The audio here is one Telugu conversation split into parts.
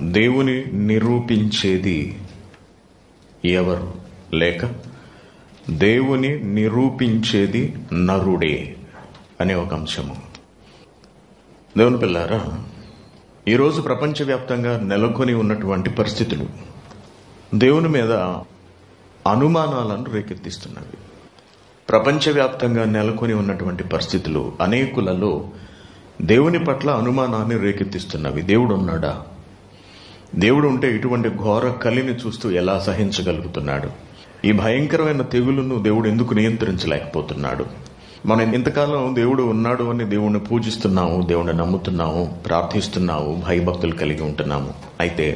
దేవుని నిరూపించేది ఎవరు లేక దేవుని నిరూపించేది నరుడే అనే ఒక అంశము దేవుని పిల్లారా ఈరోజు ప్రపంచవ్యాప్తంగా నెలకొని ఉన్నటువంటి పరిస్థితులు దేవుని మీద అనుమానాలను రేకెత్తిస్తున్నవి ప్రపంచవ్యాప్తంగా నెలకొని ఉన్నటువంటి పరిస్థితులు అనేకులలో దేవుని పట్ల అనుమానాన్ని రేకెత్తిస్తున్నవి దేవుడు ఉన్నాడా దేవుడు ఉంటే ఇటువంటి ఘోర కలిని చూస్తూ ఎలా సహించగలుగుతున్నాడు ఈ భయంకరమైన తెగులును దేవుడు ఎందుకు నియంత్రించలేకపోతున్నాడు మనం ఇంతకాలం దేవుడు ఉన్నాడు అని దేవుణ్ణి పూజిస్తున్నాము దేవుణ్ణి నమ్ముతున్నాము ప్రార్థిస్తున్నాము భయభక్తులు కలిగి ఉంటున్నాము అయితే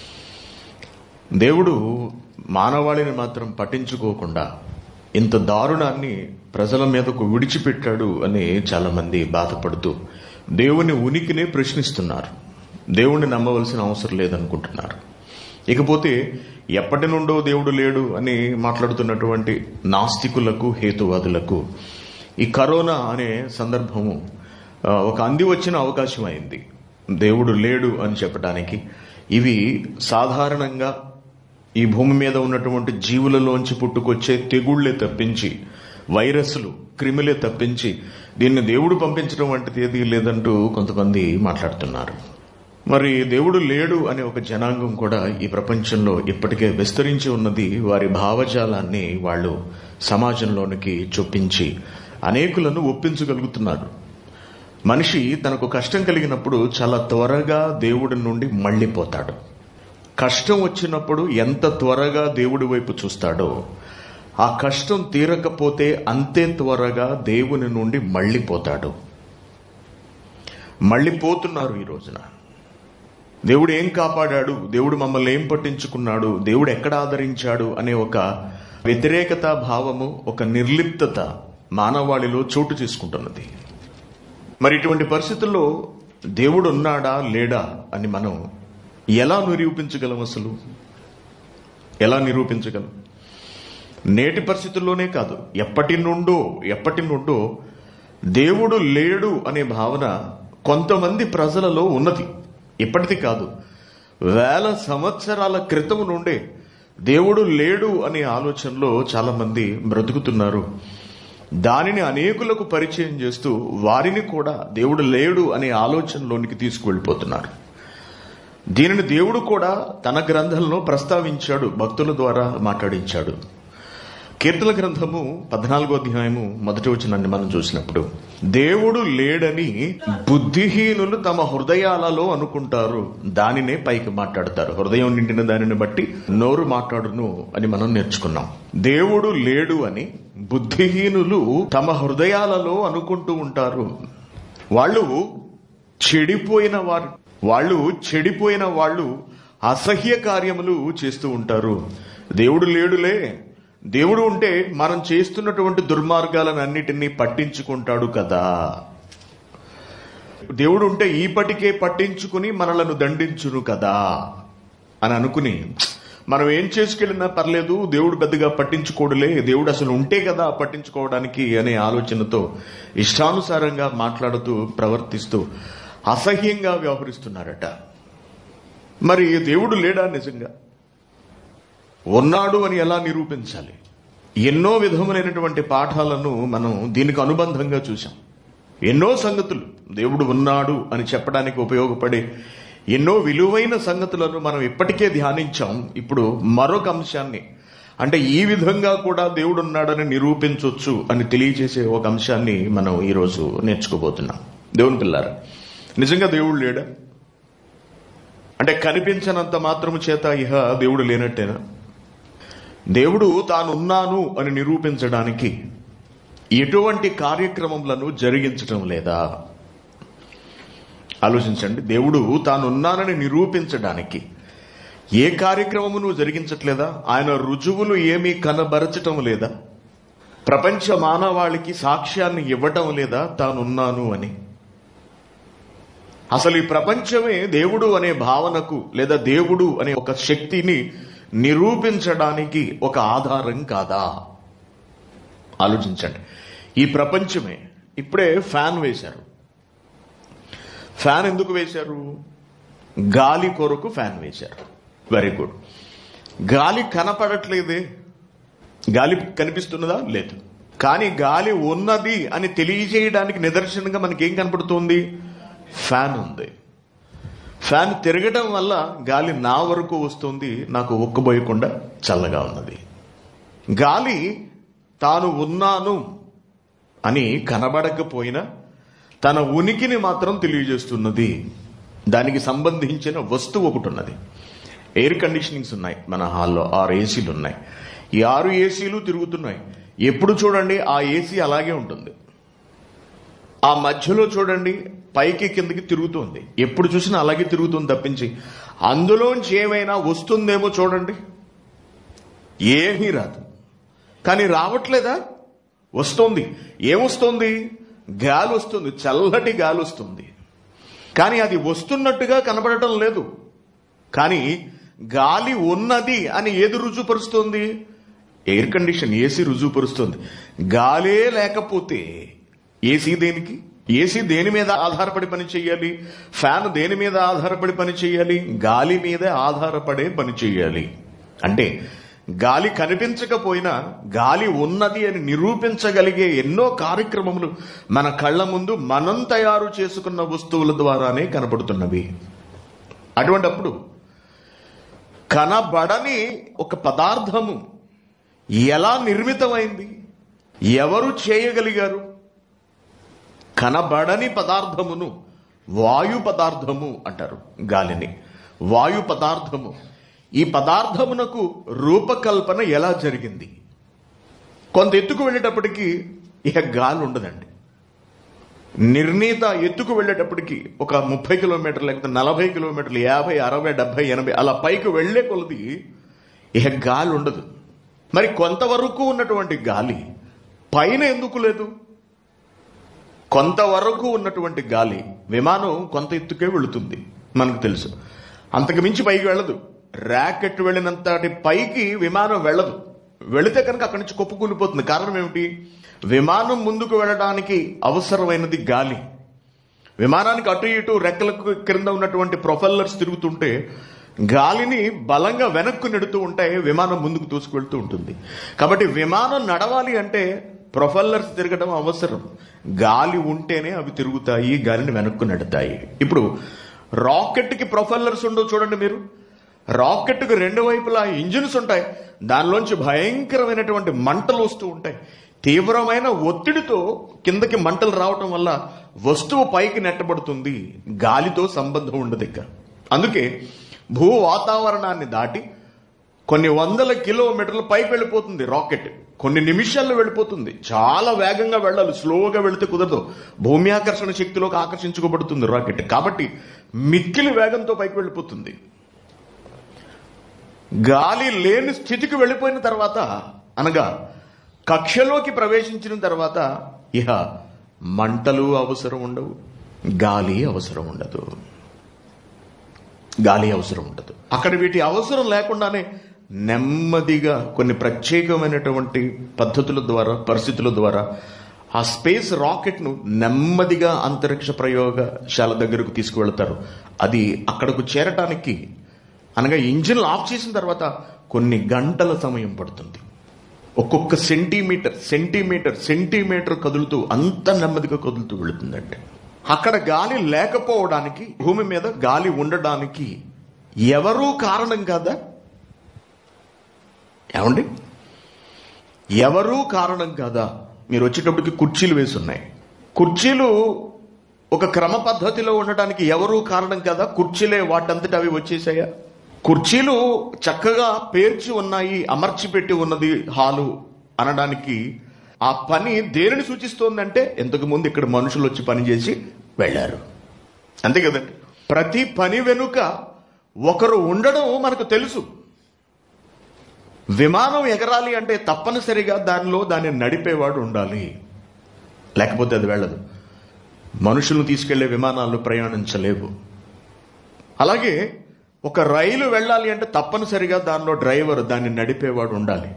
దేవుడు మానవాళిని మాత్రం పట్టించుకోకుండా ఇంత దారుణాన్ని ప్రజల మీదకు విడిచిపెట్టాడు అని చాలామంది బాధపడుతూ దేవుని ఉనికినే ప్రశ్నిస్తున్నారు దేవుణ్ణి నమ్మవలసిన అవసరం లేదనుకుంటున్నారు ఇకపోతే ఎప్పటి నుండో దేవుడు లేడు అని మాట్లాడుతున్నటువంటి నాస్తికులకు హేతువాదులకు ఈ కరోనా అనే సందర్భము ఆ, ఒక అంది వచ్చిన అవకాశం అయింది దేవుడు లేడు అని చెప్పడానికి ఇవి సాధారణంగా ఈ భూమి మీద ఉన్నటువంటి జీవులలోంచి పుట్టుకొచ్చే తెగుళ్లే తప్పించి వైరస్లు క్రిములే తప్పించి దీన్ని దేవుడు పంపించడం వంటిది ఏది లేదంటూ కొంతమంది మాట్లాడుతున్నారు మరి దేవుడు లేడు అనే ఒక జనాంగం కూడా ఈ ప్రపంచంలో ఇప్పటికే విస్తరించి ఉన్నది వారి భావజాలాన్ని వాళ్ళు సమాజంలోనికి చొప్పించి అనేకులను ఒప్పించగలుగుతున్నారు మనిషి తనకు కష్టం కలిగినప్పుడు చాలా త్వరగా దేవుడి నుండి మళ్ళీపోతాడు కష్టం వచ్చినప్పుడు ఎంత త్వరగా దేవుడి వైపు చూస్తాడో ఆ కష్టం తీరకపోతే అంతే త్వరగా దేవుని నుండి మళ్ళీపోతాడు మళ్ళీపోతున్నారు ఈ రోజున దేవుడు ఏం కాపాడాడు దేవుడు మమ్మల్ని ఏం పట్టించుకున్నాడు దేవుడు ఎక్కడ ఆదరించాడు అనే ఒక వ్యతిరేకత భావము ఒక నిర్లిప్తత మానవాళిలో చోటు చేసుకుంటున్నది మరి ఇటువంటి పరిస్థితుల్లో దేవుడు ఉన్నాడా లేడా అని మనం ఎలా నిరూపించగలం అసలు ఎలా నిరూపించగలం నేటి పరిస్థితుల్లోనే కాదు ఎప్పటి నుండో ఎప్పటి నుండో దేవుడు లేడు అనే భావన కొంతమంది ప్రజలలో ఉన్నది ఇప్పటిది కాదు వేల సంవత్సరాల క్రితం నుండే దేవుడు లేడు అనే ఆలోచనలో చాలా మంది బ్రతుకుతున్నారు దానిని అనేకులకు పరిచయం చేస్తూ వారిని కూడా దేవుడు లేడు అనే ఆలోచనలోనికి తీసుకువెళ్ళిపోతున్నారు దీనిని దేవుడు కూడా తన గ్రంథంలో ప్రస్తావించాడు భక్తుల ద్వారా మాట్లాడించాడు కీర్తన గ్రంథము పద్నాలుగో అధ్యాయము మొదటి వచనాన్ని మనం చూసినప్పుడు దేవుడు లేడని బుద్ధిహీనులు తమ హృదయాలలో అనుకుంటారు దానినే పైకి మాట్లాడతారు హృదయం నిండిన దానిని బట్టి నోరు మాట్లాడును అని మనం నేర్చుకున్నాం దేవుడు లేడు అని బుద్ధిహీనులు తమ హృదయాలలో అనుకుంటూ ఉంటారు వాళ్ళు చెడిపోయిన వారు వాళ్ళు చెడిపోయిన వాళ్ళు అసహ్య కార్యములు చేస్తూ ఉంటారు దేవుడు లేడులే దేవుడు ఉంటే మనం చేస్తున్నటువంటి దుర్మార్గాలను అన్నిటినీ పట్టించుకుంటాడు కదా దేవుడు ఉంటే ఈపటికే పట్టించుకుని మనలను దండించును కదా అని అనుకుని మనం ఏం చేసుకెళ్ళినా పర్లేదు దేవుడు పెద్దగా పట్టించుకోడులే దేవుడు అసలు ఉంటే కదా పట్టించుకోవడానికి అనే ఆలోచనతో ఇష్టానుసారంగా మాట్లాడుతూ ప్రవర్తిస్తూ అసహ్యంగా వ్యవహరిస్తున్నారట మరి దేవుడు లేడా నిజంగా ఉన్నాడు అని ఎలా నిరూపించాలి ఎన్నో విధములైనటువంటి పాఠాలను మనం దీనికి అనుబంధంగా చూసాం ఎన్నో సంగతులు దేవుడు ఉన్నాడు అని చెప్పడానికి ఉపయోగపడే ఎన్నో విలువైన సంగతులను మనం ఇప్పటికే ధ్యానించాం ఇప్పుడు మరొక అంశాన్ని అంటే ఈ విధంగా కూడా దేవుడు ఉన్నాడని నిరూపించవచ్చు అని తెలియజేసే ఒక అంశాన్ని మనం ఈరోజు నేర్చుకోబోతున్నాం దేవుని పిల్లారా నిజంగా దేవుడు లేడా అంటే కనిపించనంత మాత్రము చేత ఇహ దేవుడు లేనట్టేనా దేవుడు తాను ఉన్నాను అని నిరూపించడానికి ఎటువంటి కార్యక్రమములను జరిగించటం లేదా ఆలోచించండి దేవుడు తాను ఉన్నానని నిరూపించడానికి ఏ కార్యక్రమమును జరిగించట్లేదా ఆయన రుజువులు ఏమీ కనబరచటం లేదా ప్రపంచ మానవాళికి సాక్ష్యాన్ని ఇవ్వటం లేదా తానున్నాను అని అసలు ఈ ప్రపంచమే దేవుడు అనే భావనకు లేదా దేవుడు అనే ఒక శక్తిని నిరూపించడానికి ఒక ఆధారం కాదా ఆలోచించండి ఈ ప్రపంచమే ఇప్పుడే ఫ్యాన్ వేశారు ఫ్యాన్ ఎందుకు వేశారు గాలి కొరకు ఫ్యాన్ వేశారు వెరీ గుడ్ గాలి కనపడట్లేదే గాలి కనిపిస్తున్నదా లేదు కానీ గాలి ఉన్నది అని తెలియజేయడానికి నిదర్శనంగా మనకి ఏం కనపడుతుంది ఫ్యాన్ ఉంది ఫ్యాన్ తిరగడం వల్ల గాలి నా వరకు వస్తుంది నాకు ఒక్కబోయకుండా చల్లగా ఉన్నది గాలి తాను ఉన్నాను అని కనబడకపోయినా తన ఉనికిని మాత్రం తెలియజేస్తున్నది దానికి సంబంధించిన వస్తువు ఒకటి ఉన్నది ఎయిర్ కండిషనింగ్స్ ఉన్నాయి మన హాల్లో ఆరు ఏసీలు ఉన్నాయి ఈ ఆరు ఏసీలు తిరుగుతున్నాయి ఎప్పుడు చూడండి ఆ ఏసీ అలాగే ఉంటుంది ఆ మధ్యలో చూడండి పైకి కిందకి తిరుగుతుంది ఎప్పుడు చూసినా అలాగే తిరుగుతుంది తప్పించి అందులోంచి ఏమైనా వస్తుందేమో చూడండి ఏమీ రాదు కానీ రావట్లేదా వస్తుంది ఏమొస్తుంది గాలి వస్తుంది చల్లటి గాలి వస్తుంది కానీ అది వస్తున్నట్టుగా కనబడటం లేదు కానీ గాలి ఉన్నది అని ఏది రుజుపరుస్తుంది ఎయిర్ కండిషన్ ఏసీ రుజువుపరుస్తుంది గాలే లేకపోతే ఏసీ దేనికి ఏసీ దేని మీద ఆధారపడి పని చేయాలి ఫ్యాన్ దేని మీద ఆధారపడి పని చేయాలి గాలి మీదే ఆధారపడే పని చేయాలి అంటే గాలి కనిపించకపోయినా గాలి ఉన్నది అని నిరూపించగలిగే ఎన్నో కార్యక్రమములు మన కళ్ళ ముందు మనం తయారు చేసుకున్న వస్తువుల ద్వారానే కనపడుతున్నవి అటువంటప్పుడు కనబడని ఒక పదార్థము ఎలా నిర్మితమైంది ఎవరు చేయగలిగారు కనబడని పదార్థమును వాయు పదార్థము అంటారు గాలిని వాయు పదార్థము ఈ పదార్థమునకు రూపకల్పన ఎలా జరిగింది కొంత ఎత్తుకు వెళ్ళేటప్పటికి ఇక గాలి ఉండదండి నిర్ణీత ఎత్తుకు వెళ్ళేటప్పటికి ఒక ముప్పై కిలోమీటర్లు లేకపోతే నలభై కిలోమీటర్లు యాభై అరవై డెబ్బై ఎనభై అలా పైకి వెళ్లే కొలది ఇక గాలి ఉండదు మరి కొంతవరకు ఉన్నటువంటి గాలి పైన ఎందుకు లేదు కొంతవరకు ఉన్నటువంటి గాలి విమానం కొంత ఎత్తుకే వెళుతుంది మనకు తెలుసు అంతకు మించి పైకి వెళ్ళదు ర్యాకెట్ వెళ్ళినంతటి పైకి విమానం వెళ్ళదు వెళితే కనుక అక్కడి నుంచి కుప్పకూలిపోతుంది కారణం ఏమిటి విమానం ముందుకు వెళ్ళడానికి అవసరమైనది గాలి విమానానికి అటు ఇటు రెక్కలకు క్రింద ఉన్నటువంటి ప్రొఫెల్లర్స్ తిరుగుతుంటే గాలిని బలంగా వెనక్కు నెడుతూ ఉంటే విమానం ముందుకు దూసుకువెళ్తూ ఉంటుంది కాబట్టి విమానం నడవాలి అంటే ప్రొఫెల్లర్స్ తిరగడం అవసరం గాలి ఉంటేనే అవి తిరుగుతాయి గాలిని వెనక్కు నెడతాయి ఇప్పుడు రాకెట్కి ప్రొఫెల్లర్స్ ఉండవు చూడండి మీరు రాకెట్కు రెండు వైపులా ఇంజిన్స్ ఉంటాయి దానిలోంచి భయంకరమైనటువంటి మంటలు వస్తూ ఉంటాయి తీవ్రమైన ఒత్తిడితో కిందకి మంటలు రావటం వల్ల వస్తువు పైకి నెట్టబడుతుంది గాలితో సంబంధం ఉండదు ఇక అందుకే భూ వాతావరణాన్ని దాటి కొన్ని వందల కిలోమీటర్ల పైకి వెళ్ళిపోతుంది రాకెట్ కొన్ని నిమిషాల్లో వెళ్ళిపోతుంది చాలా వేగంగా వెళ్ళాలి స్లోగా వెళితే కుదరదు భూమి ఆకర్షణ శక్తిలోకి ఆకర్షించుకోబడుతుంది రాకెట్ కాబట్టి మిక్కిలి వేగంతో పైకి వెళ్ళిపోతుంది గాలి లేని స్థితికి వెళ్ళిపోయిన తర్వాత అనగా కక్షలోకి ప్రవేశించిన తర్వాత ఇహ మంటలు అవసరం ఉండవు గాలి అవసరం ఉండదు గాలి అవసరం ఉండదు అక్కడ వీటి అవసరం లేకుండానే నెమ్మదిగా కొన్ని ప్రత్యేకమైనటువంటి పద్ధతుల ద్వారా పరిస్థితుల ద్వారా ఆ స్పేస్ రాకెట్ను నెమ్మదిగా అంతరిక్ష ప్రయోగశాల దగ్గరకు తీసుకువెళ్తారు అది అక్కడకు చేరటానికి అనగా ఇంజిన్ ఆఫ్ చేసిన తర్వాత కొన్ని గంటల సమయం పడుతుంది ఒక్కొక్క సెంటీమీటర్ సెంటీమీటర్ సెంటీమీటర్ కదులుతూ అంత నెమ్మదిగా కదులుతూ వెళుతుందంటే అక్కడ గాలి లేకపోవడానికి భూమి మీద గాలి ఉండడానికి ఎవరూ కారణం కాదా ఏమండి ఎవరూ కారణం కాదా మీరు వచ్చేటప్పటికి కుర్చీలు వేసి ఉన్నాయి కుర్చీలు ఒక క్రమ పద్ధతిలో ఉండటానికి ఎవరూ కారణం కదా కుర్చీలే వాటంతట అవి వచ్చేసాయా కుర్చీలు చక్కగా పేర్చి ఉన్నాయి అమర్చి పెట్టి ఉన్నది హాలు అనడానికి ఆ పని దేనిని సూచిస్తోందంటే ఇంతకు ముందు ఇక్కడ మనుషులు వచ్చి పని చేసి వెళ్ళారు అంతే కదండి ప్రతి పని వెనుక ఒకరు ఉండడం మనకు తెలుసు విమానం ఎగరాలి అంటే తప్పనిసరిగా దానిలో దాన్ని నడిపేవాడు ఉండాలి లేకపోతే అది వెళ్ళదు మనుషులను తీసుకెళ్లే విమానాలు ప్రయాణించలేవు అలాగే ఒక రైలు వెళ్ళాలి అంటే తప్పనిసరిగా దానిలో డ్రైవర్ దాన్ని నడిపేవాడు ఉండాలి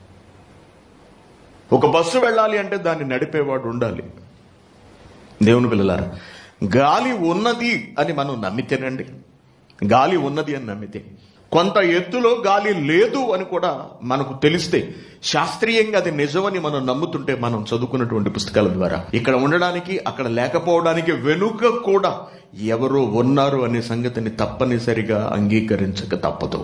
ఒక బస్సు వెళ్ళాలి అంటే దాన్ని నడిపేవాడు ఉండాలి దేవుని పిల్లలారా గాలి ఉన్నది అని మనం నమ్మితేనండి గాలి ఉన్నది అని నమ్మితే కొంత ఎత్తులో గాలి లేదు అని కూడా మనకు తెలిస్తే శాస్త్రీయంగా అది నిజమని మనం నమ్ముతుంటే మనం చదువుకున్నటువంటి పుస్తకాల ద్వారా ఇక్కడ ఉండడానికి అక్కడ లేకపోవడానికి వెనుక కూడా ఎవరో ఉన్నారు అనే సంగతిని తప్పనిసరిగా అంగీకరించక తప్పదు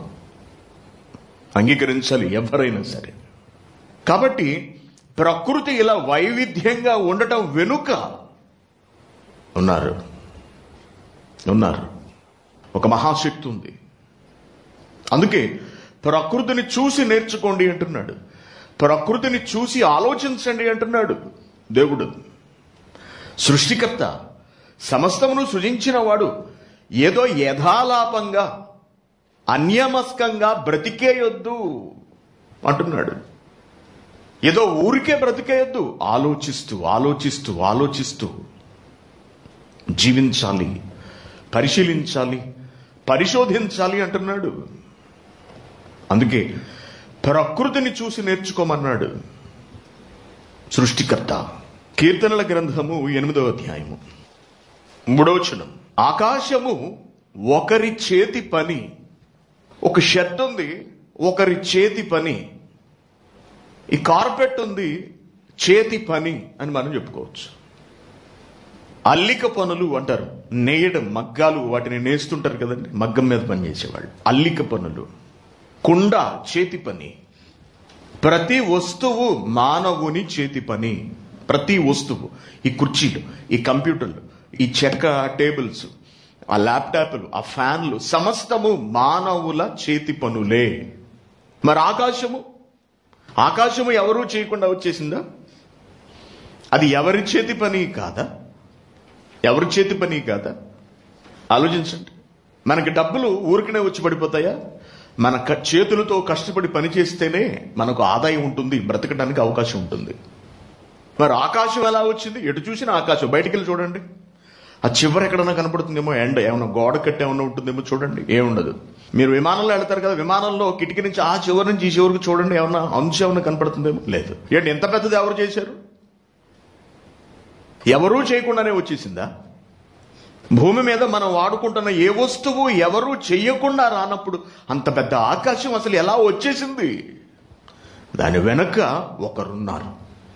అంగీకరించాలి ఎవరైనా సరే కాబట్టి ప్రకృతి ఇలా వైవిధ్యంగా ఉండటం వెనుక ఉన్నారు ఉన్నారు ఒక మహాశక్తి ఉంది అందుకే ప్రకృతిని చూసి నేర్చుకోండి అంటున్నాడు ప్రకృతిని చూసి ఆలోచించండి అంటున్నాడు దేవుడు సృష్టికర్త సమస్తమును సృజించిన వాడు ఏదో యథాలాపంగా అన్యమస్కంగా బ్రతికేయొద్దు అంటున్నాడు ఏదో ఊరికే బ్రతికేయొద్దు ఆలోచిస్తూ ఆలోచిస్తూ ఆలోచిస్తూ జీవించాలి పరిశీలించాలి పరిశోధించాలి అంటున్నాడు అందుకే ప్రకృతిని చూసి నేర్చుకోమన్నాడు సృష్టికర్త కీర్తనల గ్రంథము ఎనిమిదవ అధ్యాయము మూడవచనం ఆకాశము ఒకరి చేతి పని ఒక షర్ట్ ఉంది ఒకరి చేతి పని ఈ కార్పెట్ ఉంది చేతి పని అని మనం చెప్పుకోవచ్చు అల్లిక పనులు అంటారు నేయడం మగ్గాలు వాటిని నేస్తుంటారు కదండి మగ్గం మీద పని చేసేవాళ్ళు అల్లిక పనులు కుండ చేతి పని ప్రతి వస్తువు మానవుని చేతి పని ప్రతి వస్తువు ఈ కుర్చీలు ఈ కంప్యూటర్లు ఈ చెక్క టేబుల్స్ ఆ ల్యాప్టాప్లు ఆ ఫ్యాన్లు సమస్తము మానవుల చేతి పనులే మరి ఆకాశము ఆకాశము ఎవరూ చేయకుండా వచ్చేసిందా అది ఎవరి చేతి పని కాదా ఎవరి చేతి పని కాదా ఆలోచించండి మనకి డబ్బులు ఊరికనే వచ్చి పడిపోతాయా మన క- చేతులతో కష్టపడి పని చేస్తేనే మనకు ఆదాయం ఉంటుంది బ్రతకడానికి అవకాశం ఉంటుంది మరి ఆకాశం ఎలా వచ్చింది ఎటు చూసినా ఆకాశం బయటికి వెళ్ళి చూడండి ఆ చివరి ఎక్కడన్నా కనపడుతుందేమో ఎండ ఏమన్నా గోడ కట్టి ఏమన్నా ఉంటుందేమో చూడండి ఏముండదు మీరు విమానంలో వెళ్తారు కదా విమానంలో కిటికీ నుంచి ఆ చివరి నుంచి ఈ చివరికి చూడండి ఏమన్నా అంశం ఏమన్నా కనపడుతుందేమో లేదు ఏంటి ఎంత పెద్దది ఎవరు చేశారు ఎవరూ చేయకుండానే వచ్చేసిందా భూమి మీద మనం వాడుకుంటున్న ఏ వస్తువు ఎవరూ చెయ్యకుండా రానప్పుడు అంత పెద్ద ఆకాశం అసలు ఎలా వచ్చేసింది దాని వెనక ఒకరున్నారు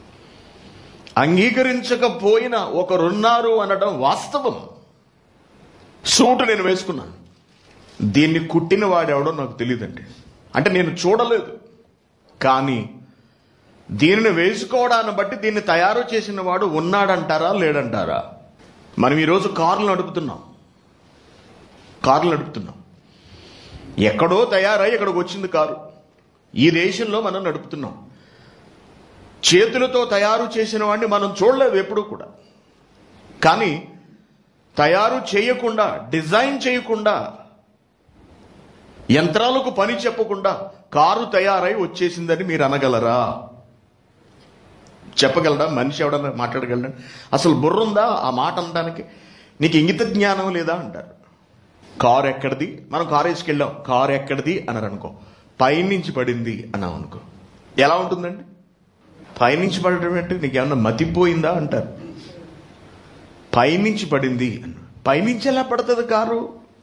అంగీకరించకపోయిన ఒకరున్నారు అనడం వాస్తవం సూటు నేను వేసుకున్నాను దీన్ని కుట్టిన వాడెవడో నాకు తెలియదండి అంటే నేను చూడలేదు కానీ దీనిని వేసుకోవడాన్ని బట్టి దీన్ని తయారు చేసిన వాడు ఉన్నాడంటారా లేడంటారా మనం ఈరోజు కార్లు నడుపుతున్నాం కార్లు నడుపుతున్నాం ఎక్కడో తయారై ఇక్కడికి వచ్చింది కారు ఈ దేశంలో మనం నడుపుతున్నాం చేతులతో తయారు చేసిన వాడిని మనం చూడలేదు ఎప్పుడూ కూడా కానీ తయారు చేయకుండా డిజైన్ చేయకుండా యంత్రాలకు పని చెప్పకుండా కారు తయారై వచ్చేసిందని మీరు అనగలరా చెప్పగలరా మనిషి ఎవడన్నా మాట్లాడగలరా అసలు బుర్ర ఉందా ఆ మాట అనడానికి నీకు ఇంగిత జ్ఞానం లేదా అంటారు కారు ఎక్కడిది మనం కారు వేసుకెళ్ళాం కారు ఎక్కడిది అన్నారు అనుకో పైనుంచి పడింది అన్నాం అనుకో ఎలా ఉంటుందండి పైనుంచి పడటం అంటే నీకు ఏమన్నా మతిపోయిందా అంటారు పైనుంచి పడింది అన్న పైనుంచి ఎలా పడుతుంది కారు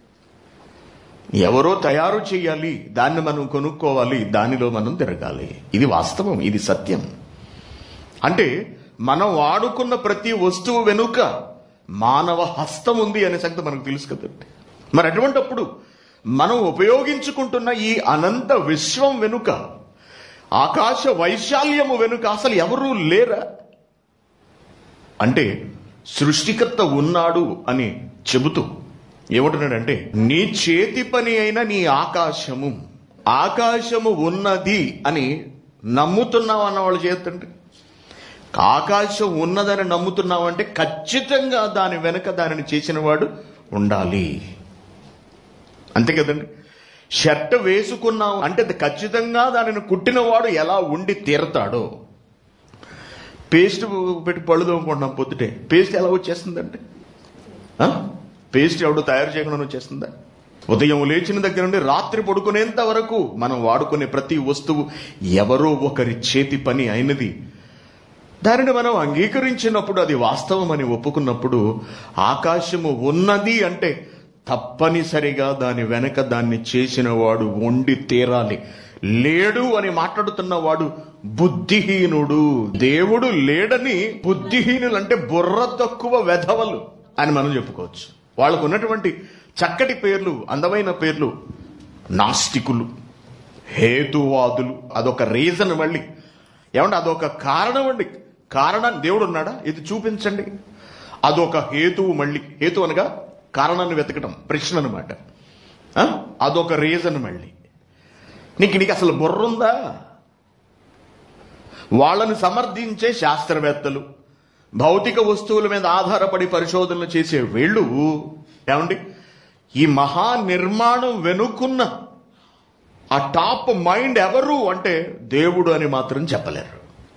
ఎవరో తయారు చేయాలి దాన్ని మనం కొనుక్కోవాలి దానిలో మనం తిరగాలి ఇది వాస్తవం ఇది సత్యం అంటే మనం వాడుకున్న ప్రతి వస్తువు వెనుక మానవ హస్తం ఉంది అనే సంగతి మనకు తెలుసు కదండి మరి అటువంటప్పుడు మనం ఉపయోగించుకుంటున్న ఈ అనంత విశ్వం వెనుక ఆకాశ వైశాల్యము వెనుక అసలు ఎవరూ లేరా అంటే సృష్టికర్త ఉన్నాడు అని చెబుతూ ఏమంటున్నాడంటే నీ చేతి పని అయిన నీ ఆకాశము ఆకాశము ఉన్నది అని నమ్ముతున్నావు అన్న వాళ్ళు చేతండి ఆకాశం ఉన్నదని నమ్ముతున్నావు అంటే ఖచ్చితంగా దాని వెనుక దానిని చేసిన వాడు ఉండాలి అంతే కదండి షర్ట్ వేసుకున్నావు అంటే అది ఖచ్చితంగా దానిని కుట్టినవాడు ఎలా ఉండి తీరతాడో పేస్ట్ పెట్టి పళ్ళు తోముకుంటున్నాం పొద్దుటే పేస్ట్ ఎలా వచ్చేస్తుందండి ఆ? పేస్ట్ ఎవడు తయారు చేయకుండా వచ్చేస్తుందా ఉదయం లేచిన దగ్గర నుండి రాత్రి పడుకునేంత వరకు మనం వాడుకునే ప్రతి వస్తువు ఎవరో ఒకరి చేతి పని అయినది దానిని మనం అంగీకరించినప్పుడు అది వాస్తవం అని ఒప్పుకున్నప్పుడు ఆకాశము ఉన్నది అంటే తప్పనిసరిగా దాని వెనక దాన్ని చేసిన వాడు వండి తీరాలి లేడు అని మాట్లాడుతున్న వాడు బుద్ధిహీనుడు దేవుడు లేడని బుద్ధిహీనులు అంటే బుర్ర తక్కువ వెధవలు అని మనం చెప్పుకోవచ్చు వాళ్ళకు ఉన్నటువంటి చక్కటి పేర్లు అందమైన పేర్లు నాస్తికులు హేతువాదులు అదొక రీజన్ మళ్ళీ ఏమంటే అదొక కారణం అండి కారణం దేవుడు ఉన్నాడా ఇది చూపించండి అదొక హేతువు మళ్ళీ హేతు అనగా కారణాన్ని వెతకడం ప్రశ్న అనమాట అదొక రీజన్ మళ్ళీ నీకు నీకు అసలు బుర్ర ఉందా వాళ్ళని సమర్థించే శాస్త్రవేత్తలు భౌతిక వస్తువుల మీద ఆధారపడి పరిశోధనలు చేసే వీళ్ళు ఏమండి ఈ మహా నిర్మాణం వెనుకున్న ఆ టాప్ మైండ్ ఎవరు అంటే దేవుడు అని మాత్రం చెప్పలేరు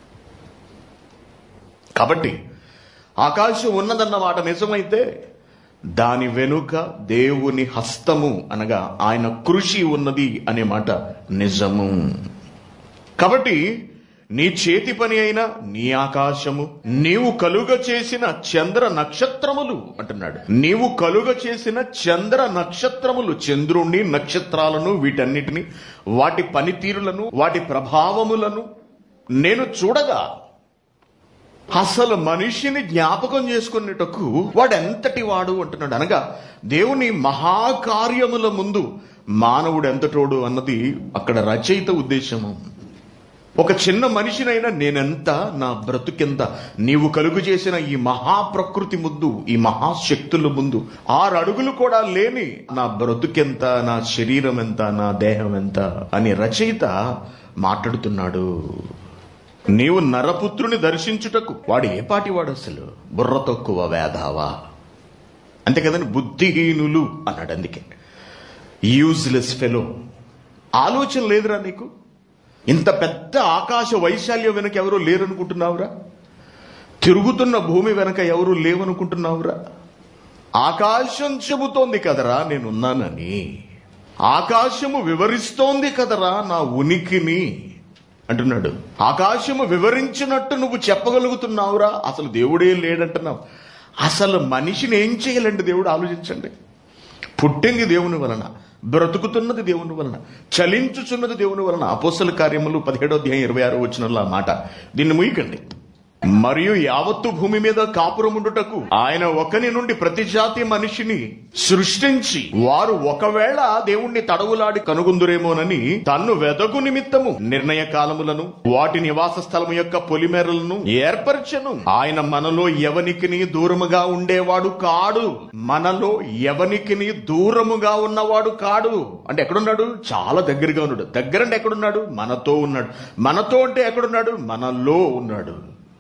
కాబట్టి ఆకాశం ఉన్నదన్న మాట నిజమైతే దాని వెనుక దేవుని హస్తము అనగా ఆయన కృషి ఉన్నది అనే మాట నిజము కాబట్టి నీ చేతి పని అయిన నీ ఆకాశము నీవు కలుగ చేసిన చంద్ర నక్షత్రములు అంటున్నాడు నీవు కలుగ చేసిన చంద్ర నక్షత్రములు చంద్రుణ్ణి నక్షత్రాలను వీటన్నిటిని వాటి పనితీరులను వాటి ప్రభావములను నేను చూడగా అసలు మనిషిని జ్ఞాపకం చేసుకునేటకు వాడు ఎంతటి వాడు అంటున్నాడు అనగా దేవుని మహాకార్యముల ముందు మానవుడు ఎంతటోడు అన్నది అక్కడ రచయిత ఉద్దేశము ఒక చిన్న మనిషినైనా నేనెంత నా బ్రతుకెంత నీవు కలుగు చేసిన ఈ మహాప్రకృతి ముందు ఈ మహాశక్తుల ముందు ఆరు అడుగులు కూడా లేని నా బ్రతుకెంత నా శరీరం ఎంత నా దేహం ఎంత అని రచయిత మాట్లాడుతున్నాడు నీవు నరపుత్రుని దర్శించుటకు వాడు ఏ పాటి వాడు అసలు బుర్ర తక్కువ వేధావా అంతే కదండి బుద్ధిహీనులు అన్నాడు అందుకే యూజ్లెస్ ఫెలో ఆలోచన లేదురా నీకు ఇంత పెద్ద ఆకాశ వైశాల్యం వెనక ఎవరు లేరనుకుంటున్నావురా తిరుగుతున్న భూమి వెనక ఎవరు లేవనుకుంటున్నావురా ఆకాశం చెబుతోంది కదరా నేనున్నానని ఆకాశము వివరిస్తోంది కదరా నా ఉనికిని అంటున్నాడు ఆకాశము వివరించినట్టు నువ్వు చెప్పగలుగుతున్నావురా అసలు దేవుడే లేడంటున్నావు అసలు మనిషిని ఏం చేయాలండి దేవుడు ఆలోచించండి పుట్టింది దేవుని వలన బ్రతుకుతున్నది దేవుని వలన చలించుచున్నది దేవుని వలన అపోసల కార్యములు పదిహేడో అధ్యాయం ఇరవై ఆరో వచ్చిన మాట దీన్ని ముయ్యకండి మరియు యావత్తు భూమి మీద కాపురముండుటకు ఆయన ఒకని నుండి ప్రతి జాతి మనిషిని సృష్టించి వారు ఒకవేళ దేవుణ్ణి తడవులాడి కనుగొందురేమోనని తన్ను వెదకు నిమిత్తము నిర్ణయ కాలములను వాటి నివాస స్థలము యొక్క పొలిమేరలను ఏర్పరచెను ఆయన మనలో ఎవనికిని దూరముగా ఉండేవాడు కాడు మనలో ఎవనికిని దూరముగా ఉన్నవాడు కాడు అంటే ఎక్కడున్నాడు చాలా దగ్గరగా ఉన్నాడు దగ్గరంటే ఎక్కడున్నాడు మనతో ఉన్నాడు మనతో అంటే ఎక్కడున్నాడు మనలో ఉన్నాడు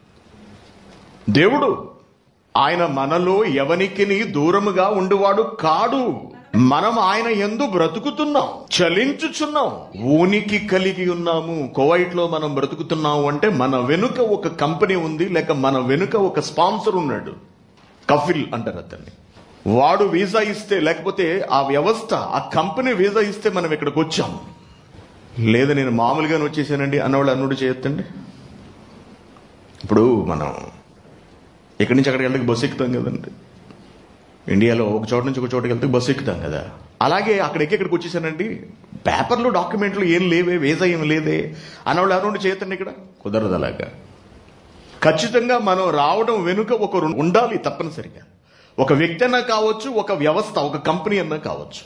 దేవుడు ఆయన మనలో ఎవనికిని దూరముగా ఉండువాడు కాడు మనం ఆయన ఎందు బ్రతుకుతున్నాం చలించుచున్నాం ఊనికి కలిగి ఉన్నాము కువైట్ లో మనం బ్రతుకుతున్నాము అంటే మన వెనుక ఒక కంపెనీ ఉంది లేక మన వెనుక ఒక స్పాన్సర్ ఉన్నాడు కఫిల్ అంటారు అతన్ని వాడు వీసా ఇస్తే లేకపోతే ఆ వ్యవస్థ ఆ కంపెనీ వీసా ఇస్తే మనం ఇక్కడికి వచ్చాం లేదా నేను మామూలుగానే వచ్చేసానండి అన్నవాళ్ళు అన్నుడు చేయొద్దండి ఇప్పుడు మనం ఇక్కడి నుంచి అక్కడికి వెళ్తే బస్సు ఎక్కుతాం కదండి ఇండియాలో ఒక చోట నుంచి ఒక చోటుకి వెళ్తే బస్సు ఎక్కుతాం కదా అలాగే అక్కడికి ఇక్కడికి వచ్చేసానండి పేపర్లు డాక్యుమెంట్లు ఏం లేవే వీసా ఏం లేదే అన్నవాళ్ళు అన్నోడు చేయొద్దండి ఇక్కడ కుదరదు అలాగా ఖచ్చితంగా మనం రావడం వెనుక ఒకరు ఉండాలి తప్పనిసరిగా ఒక వ్యక్తి అన్నా కావచ్చు ఒక వ్యవస్థ ఒక కంపెనీ అన్నా కావచ్చు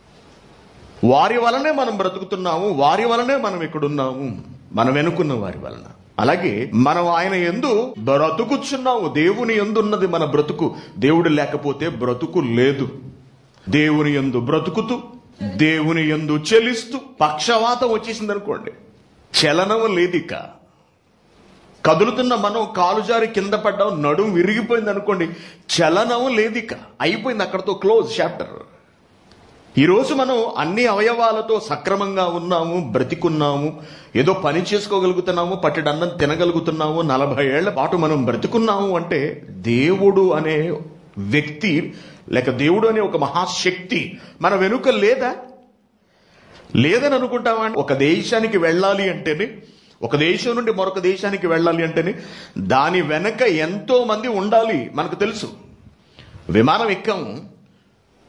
వారి వలనే మనం బ్రతుకుతున్నాము వారి వలనే మనం ఇక్కడున్నాము మనం వెనుకున్న వారి వలన అలాగే మనం ఆయన ఎందు బ్రతుకుచున్నాము దేవుని ఎందున్నది మన బ్రతుకు దేవుడు లేకపోతే బ్రతుకు లేదు దేవుని ఎందు బ్రతుకుతూ దేవుని ఎందు చెలిస్తూ పక్షవాతం వచ్చేసింది అనుకోండి చలనం లేదిక కదులుతున్న మనం కాలు జారి కింద పడ్డాం నడుము విరిగిపోయింది అనుకోండి చలనం లేదిక అయిపోయింది అక్కడతో క్లోజ్ చాప్టర్ ఈరోజు మనం అన్ని అవయవాలతో సక్రమంగా ఉన్నాము బ్రతికున్నాము ఏదో పని చేసుకోగలుగుతున్నాము పట్టెడు అన్నం తినగలుగుతున్నాము నలభై ఏళ్ల పాటు మనం బ్రతికున్నాము అంటే దేవుడు అనే వ్యక్తి లేక దేవుడు అనే ఒక మహాశక్తి మన వెనుక లేదా లేదని అనుకుంటామా ఒక దేశానికి వెళ్ళాలి అంటేనే ఒక దేశం నుండి మరొక దేశానికి వెళ్ళాలి అంటేనే దాని వెనక ఎంతో మంది ఉండాలి మనకు తెలుసు విమానం ఎక్కాము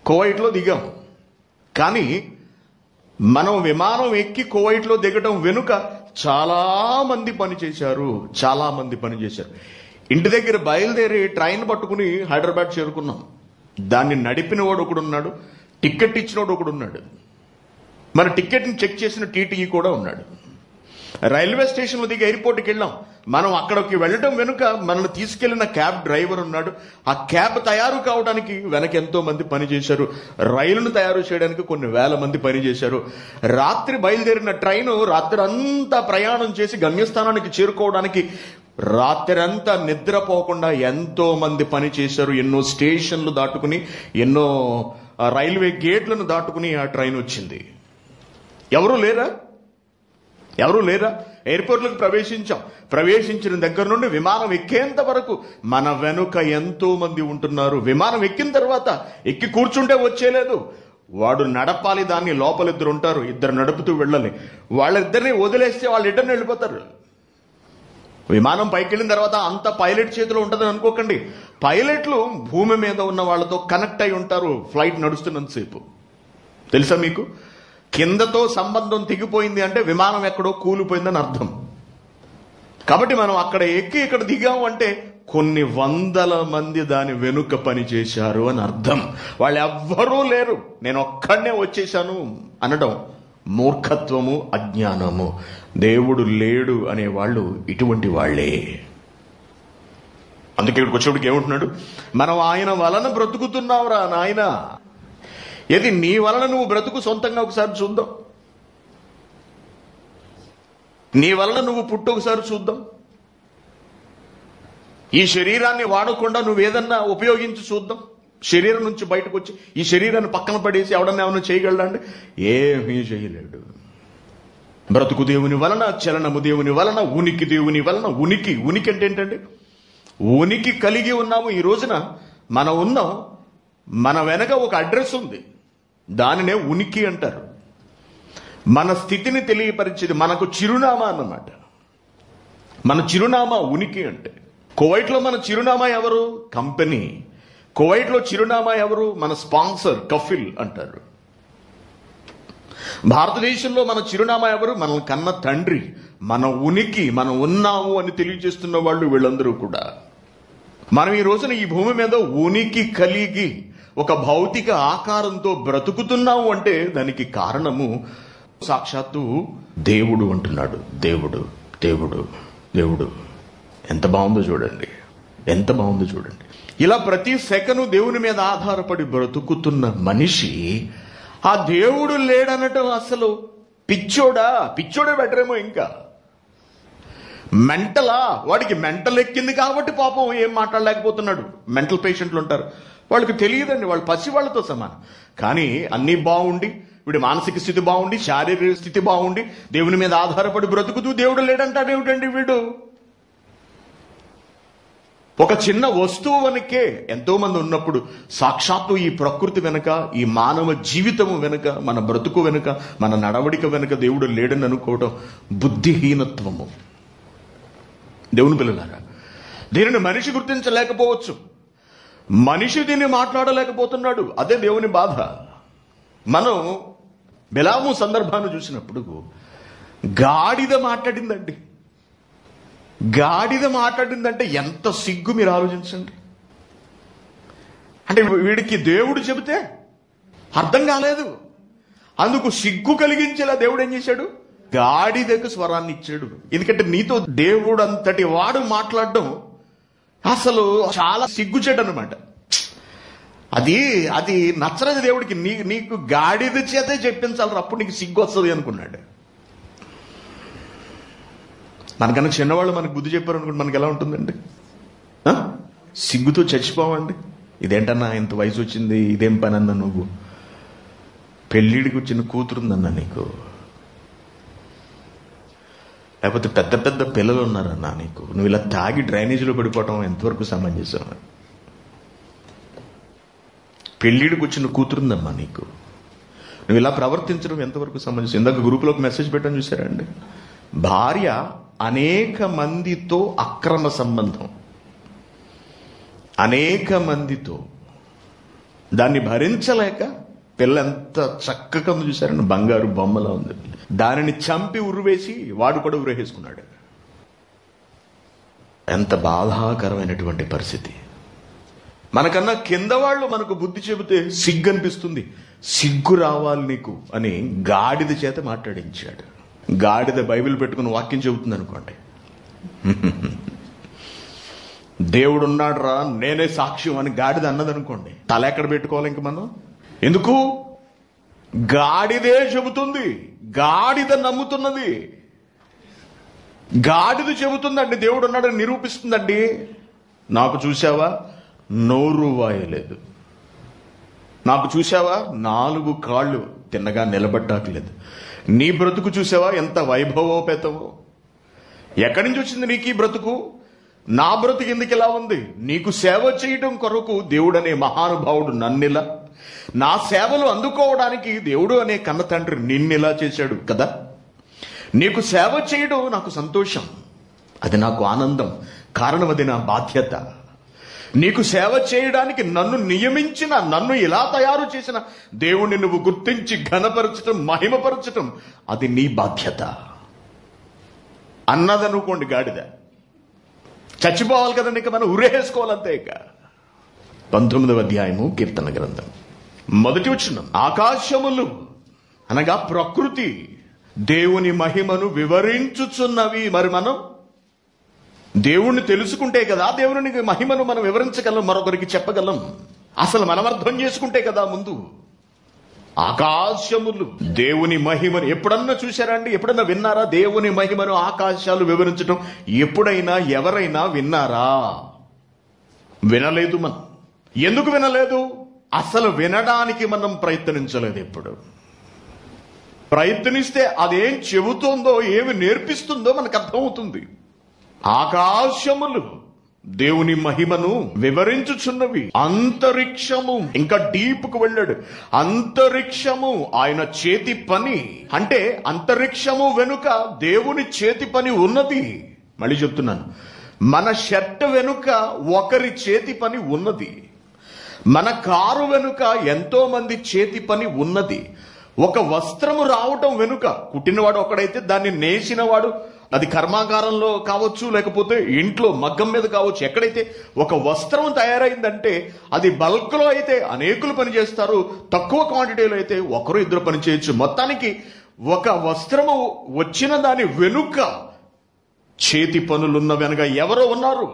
కువైట్లో దిగాం కానీ మనం విమానం ఎక్కి కువైట్లో దిగటం వెనుక చాలా మంది పనిచేశారు చాలా మంది పనిచేశారు ఇంటి దగ్గర బయలుదేరి ట్రైన్ పట్టుకుని హైదరాబాద్ చేరుకున్నాం దాన్ని నడిపిన వాడు ఒకడున్నాడు టికెట్ ఇచ్చినోడు ఒకడున్నాడు మన టికెట్ని చెక్ చేసిన టీటీఈ కూడా ఉన్నాడు రైల్వే స్టేషన్లో దిగి ఎయిర్పోర్ట్కి వెళ్ళాం మనం అక్కడికి వెళ్ళటం వెనుక మనల్ని తీసుకెళ్లిన క్యాబ్ డ్రైవర్ ఉన్నాడు ఆ క్యాబ్ తయారు కావడానికి వెనక ఎంతో మంది పనిచేశారు రైలును తయారు చేయడానికి కొన్ని వేల మంది పనిచేశారు రాత్రి బయలుదేరిన ట్రైన్ రాత్రి అంతా ప్రయాణం చేసి గమ్యస్థానానికి చేరుకోవడానికి రాత్రి అంతా నిద్రపోకుండా ఎంతో మంది పనిచేశారు ఎన్నో స్టేషన్లు దాటుకుని ఎన్నో ఆ, రైల్వే గేట్లను దాటుకుని ఆ ట్రైన్ వచ్చింది ఎవరు లేరా ఎవరు లేరా ఎయిర్పోర్ట్లకు ప్రవేశించాం ప్రవేశించిన దగ్గర నుండి విమానం ఎక్కేంత వరకు మన వెనుక ఎంతో మంది ఉంటున్నారు విమానం ఎక్కిన తర్వాత ఎక్కి కూర్చుంటే వచ్చేలేదు వాడు నడపాలి దాన్ని లోపల ఇద్దరు ఉంటారు ఇద్దరు నడుపుతూ వెళ్ళాలి వాళ్ళిద్దరిని వదిలేస్తే వాళ్ళు ఇద్దరిని వెళ్ళిపోతారు విమానం పైకి వెళ్ళిన తర్వాత అంత పైలట్ చేతిలో ఉంటుందని అనుకోకండి పైలట్లు భూమి మీద ఉన్న వాళ్ళతో కనెక్ట్ అయి ఉంటారు ఫ్లైట్ నడుస్తున్నంతసేపు తెలుసా మీకు కిందతో సంబంధం తెగిపోయింది అంటే విమానం ఎక్కడో కూలిపోయిందని అర్థం కాబట్టి మనం అక్కడ ఎక్కి ఇక్కడ దిగాము అంటే కొన్ని వందల మంది దాని వెనుక పని చేశారు అని అర్థం వాళ్ళు ఎవ్వరూ లేరు నేను ఒక్కడనే వచ్చేసాను అనడం మూర్ఖత్వము అజ్ఞానము దేవుడు లేడు అనే వాళ్ళు ఇటువంటి వాళ్ళే అందుకే ఇక్కడికి వచ్చేప్పటికి ఏమంటున్నాడు మనం ఆయన వలన బ్రతుకుతున్నావురా నాయన ఏది నీ వలన నువ్వు బ్రతుకు సొంతంగా ఒకసారి చూద్దాం నీ వలన నువ్వు పుట్టు ఒకసారి చూద్దాం ఈ శరీరాన్ని వాడకుండా నువ్వు ఏదన్నా ఉపయోగించి చూద్దాం శరీరం నుంచి బయటకు వచ్చి ఈ శరీరాన్ని పక్కన పడేసి ఎవడన్నా ఏమైనా చేయగలడండి ఏమీ చేయలేడు బ్రతుకు దేవుని వలన చలనము దేవుని వలన ఉనికి దేవుని వలన ఉనికి ఉనికి అంటే ఏంటండి ఉనికి కలిగి ఉన్నాము ఈ రోజున మనం ఉన్నాం మన వెనక ఒక అడ్రస్ ఉంది దానినే ఉనికి అంటారు మన స్థితిని తెలియపరిచేది మనకు చిరునామా అన్నమాట మన చిరునామా ఉనికి అంటే కువైట్లో మన చిరునామా ఎవరు కంపెనీ కువైట్లో చిరునామా ఎవరు మన స్పాన్సర్ కఫిల్ అంటారు భారతదేశంలో మన చిరునామా ఎవరు మన కన్న తండ్రి మన ఉనికి మనం ఉన్నాము అని తెలియజేస్తున్న వాళ్ళు వీళ్ళందరూ కూడా మనం ఈ రోజున ఈ భూమి మీద ఉనికి కలిగి ఒక భౌతిక ఆకారంతో బ్రతుకుతున్నాము అంటే దానికి కారణము సాక్షాత్తు దేవుడు అంటున్నాడు దేవుడు దేవుడు దేవుడు ఎంత బాగుందో చూడండి ఎంత బాగుందో చూడండి ఇలా ప్రతి సెకను దేవుని మీద ఆధారపడి బ్రతుకుతున్న మనిషి ఆ దేవుడు లేడనటం అసలు పిచ్చోడా పిచ్చోడే బెటరేమో ఇంకా మెంటలా వాడికి మెంటల్ ఎక్కింది కాబట్టి పాపం ఏం మాట్లాడలేకపోతున్నాడు మెంటల్ పేషెంట్లు ఉంటారు వాళ్ళకి తెలియదండి వాళ్ళు పసి వాళ్ళతో సమానం కానీ అన్నీ బాగుండి వీడి మానసిక స్థితి బాగుండి శారీరక స్థితి బాగుండి దేవుని మీద ఆధారపడి బ్రతుకుతూ దేవుడు లేడంటాడు ఏమిటండి వీడు ఒక చిన్న వస్తువు వెనకే ఎంతో మంది ఉన్నప్పుడు సాక్షాత్తు ఈ ప్రకృతి వెనుక ఈ మానవ జీవితము వెనుక మన బ్రతుకు వెనుక మన నడవడిక వెనుక దేవుడు లేడని అనుకోవడం బుద్ధిహీనత్వము దేవుని పిల్లలారా దీనిని మనిషి గుర్తించలేకపోవచ్చు మనిషి దీన్ని మాట్లాడలేకపోతున్నాడు అదే దేవుని బాధ మనం బిలాము సందర్భాన్ని చూసినప్పుడు గాడిద మాట్లాడిందండి గాడిద మాట్లాడిందంటే ఎంత సిగ్గు మీరు ఆలోచించండి అంటే వీడికి దేవుడు చెబితే అర్థం కాలేదు అందుకు సిగ్గు కలిగించేలా దేవుడు ఏం చేశాడు గాడిదకు స్వరాన్ని ఇచ్చాడు ఎందుకంటే నీతో దేవుడు అంతటి వాడు మాట్లాడడం అసలు చాలా సిగ్గుచేట అనమాట అది అది నచ్చలేదు దేవుడికి నీ నీకు గాడిద చేతే చెప్పించాలి అప్పుడు నీకు సిగ్గు వస్తుంది అనుకున్నాడు మనకన్నా చిన్నవాళ్ళు మనకు బుద్ధి చెప్పారు అనుకుంటే మనకి ఎలా ఉంటుందండి ఆ? సిగ్గుతో చచ్చిపోవండి ఇదేంటన్నా ఇంత వయసు వచ్చింది ఇదేం పని అన్నా నువ్వు పెళ్ళిడికి వచ్చిన కూతురుందన్నా నీకు లేకపోతే పెద్ద పెద్ద పిల్లలు ఉన్నారన్నా నీకు నువ్వు ఇలా తాగి డ్రైనేజీలో పడిపోవటం ఎంతవరకు సమంజసం పెళ్ళిడికి వచ్చిన కూతురుందమ్మా నీకు నువ్వు ఇలా ప్రవర్తించడం ఎంతవరకు సమంజసం ఇందాక గ్రూప్లో ఒక మెసేజ్ పెట్టడం చూసారా అండి భార్య అనేక మందితో అక్రమ సంబంధం అనేక మందితో దాన్ని భరించలేక పిల్ల ఎంత చక్కగా ఉంది చూసారండి బంగారు బొమ్మలా ఉంది దానిని చంపి ఉరివేసి వాడు కూడా ఉరేసుకున్నాడు ఎంత బాధాకరమైనటువంటి పరిస్థితి మనకన్నా కింద వాళ్ళు మనకు బుద్ధి చెబితే సిగ్గు అనిపిస్తుంది సిగ్గు రావాలి నీకు అని గాడిద చేత మాట్లాడించాడు గాడిద బైబిల్ పెట్టుకుని వాక్యం చెబుతుంది అనుకోండి దేవుడు ఉన్నాడు రా నేనే సాక్ష్యం అని గాడిద అన్నది అనుకోండి తల ఎక్కడ పెట్టుకోవాలి ఇంక మనం ఎందుకు గాడిదే చెబుతుంది గాడిద నమ్ముతున్నది గాడిద చెబుతుందండి దేవుడు ఉన్నాడని నిరూపిస్తుందండి నాకు చూసావా నోరు వాయలేదు నాకు చూసావా నాలుగు కాళ్ళు తిన్నగా నిలబడ్డాకలేదు నీ బ్రతుకు చూసావా ఎంత వైభవోపేతమో ఎక్కడి నుంచి వచ్చింది నీకు ఈ బ్రతుకు నా బ్రతుకు ఎందుకు ఇలా ఉంది నీకు సేవ చేయడం కొరకు దేవుడు అనే మహానుభావుడు నన్నిలా నా సేవలు అందుకోవడానికి దేవుడు అనే కన్న తండ్రి నిన్నిలా చేశాడు కదా నీకు సేవ చేయడం నాకు సంతోషం అది నాకు ఆనందం కారణం అది నా బాధ్యత నీకు సేవ చేయడానికి నన్ను నియమించిన నన్ను ఇలా తయారు చేసిన దేవుణ్ణి నువ్వు గుర్తించి ఘనపరచటం మహిమపరచటం అది నీ బాధ్యత అన్నదనుకోండి గాడిద చచ్చిపోవాలి కదండి ఇక మనం ఉరేసుకోవాలంతే ఇక పంతొమ్మిదవ అధ్యాయము కీర్తన గ్రంథం మొదటి వచ్చిన ఆకాశములు అనగా ప్రకృతి దేవుని మహిమను వివరించుచున్నవి మరి మనం దేవుణ్ణి తెలుసుకుంటే కదా దేవుని మహిమను మనం వివరించగలం మరొకరికి చెప్పగలం అసలు మనం అర్థం చేసుకుంటే కదా ముందు ఆకాశములు దేవుని మహిమను ఎప్పుడన్నా చూశారా అండి ఎప్పుడన్నా విన్నారా దేవుని మహిమను ఆకాశాలు వివరించడం ఎప్పుడైనా ఎవరైనా విన్నారా వినలేదు మనం ఎందుకు వినలేదు అసలు వినడానికి మనం ప్రయత్నించలేదు ఎప్పుడు ప్రయత్నిస్తే అదేం చెబుతోందో ఏమి నేర్పిస్తుందో మనకు అర్థమవుతుంది ఆకాశములు దేవుని మహిమను వివరించుచున్నవి అంతరిక్షము ఇంకా డీప్ కు వెళ్ళాడు అంతరిక్షము ఆయన చేతి పని అంటే అంతరిక్షము వెనుక దేవుని చేతి పని ఉన్నది మళ్ళీ చెప్తున్నాను మన షర్ట్ వెనుక ఒకరి చేతి పని ఉన్నది మన కారు వెనుక ఎంతో మంది చేతి పని ఉన్నది ఒక వస్త్రము రావటం వెనుక కుట్టినవాడు ఒకడైతే దాన్ని నేసినవాడు అది కర్మాగారంలో కావచ్చు లేకపోతే ఇంట్లో మగ్గం మీద కావచ్చు ఎక్కడైతే ఒక వస్త్రం తయారైందంటే అది బల్క్ లో అయితే అనేకులు పని చేస్తారు తక్కువ క్వాంటిటీలో అయితే ఒకరు ఇద్దరు పని చేయొచ్చు మొత్తానికి ఒక వస్త్రము వచ్చిన దాని వెనుక చేతి పనులున్న వెనుక ఎవరో ఉన్నారు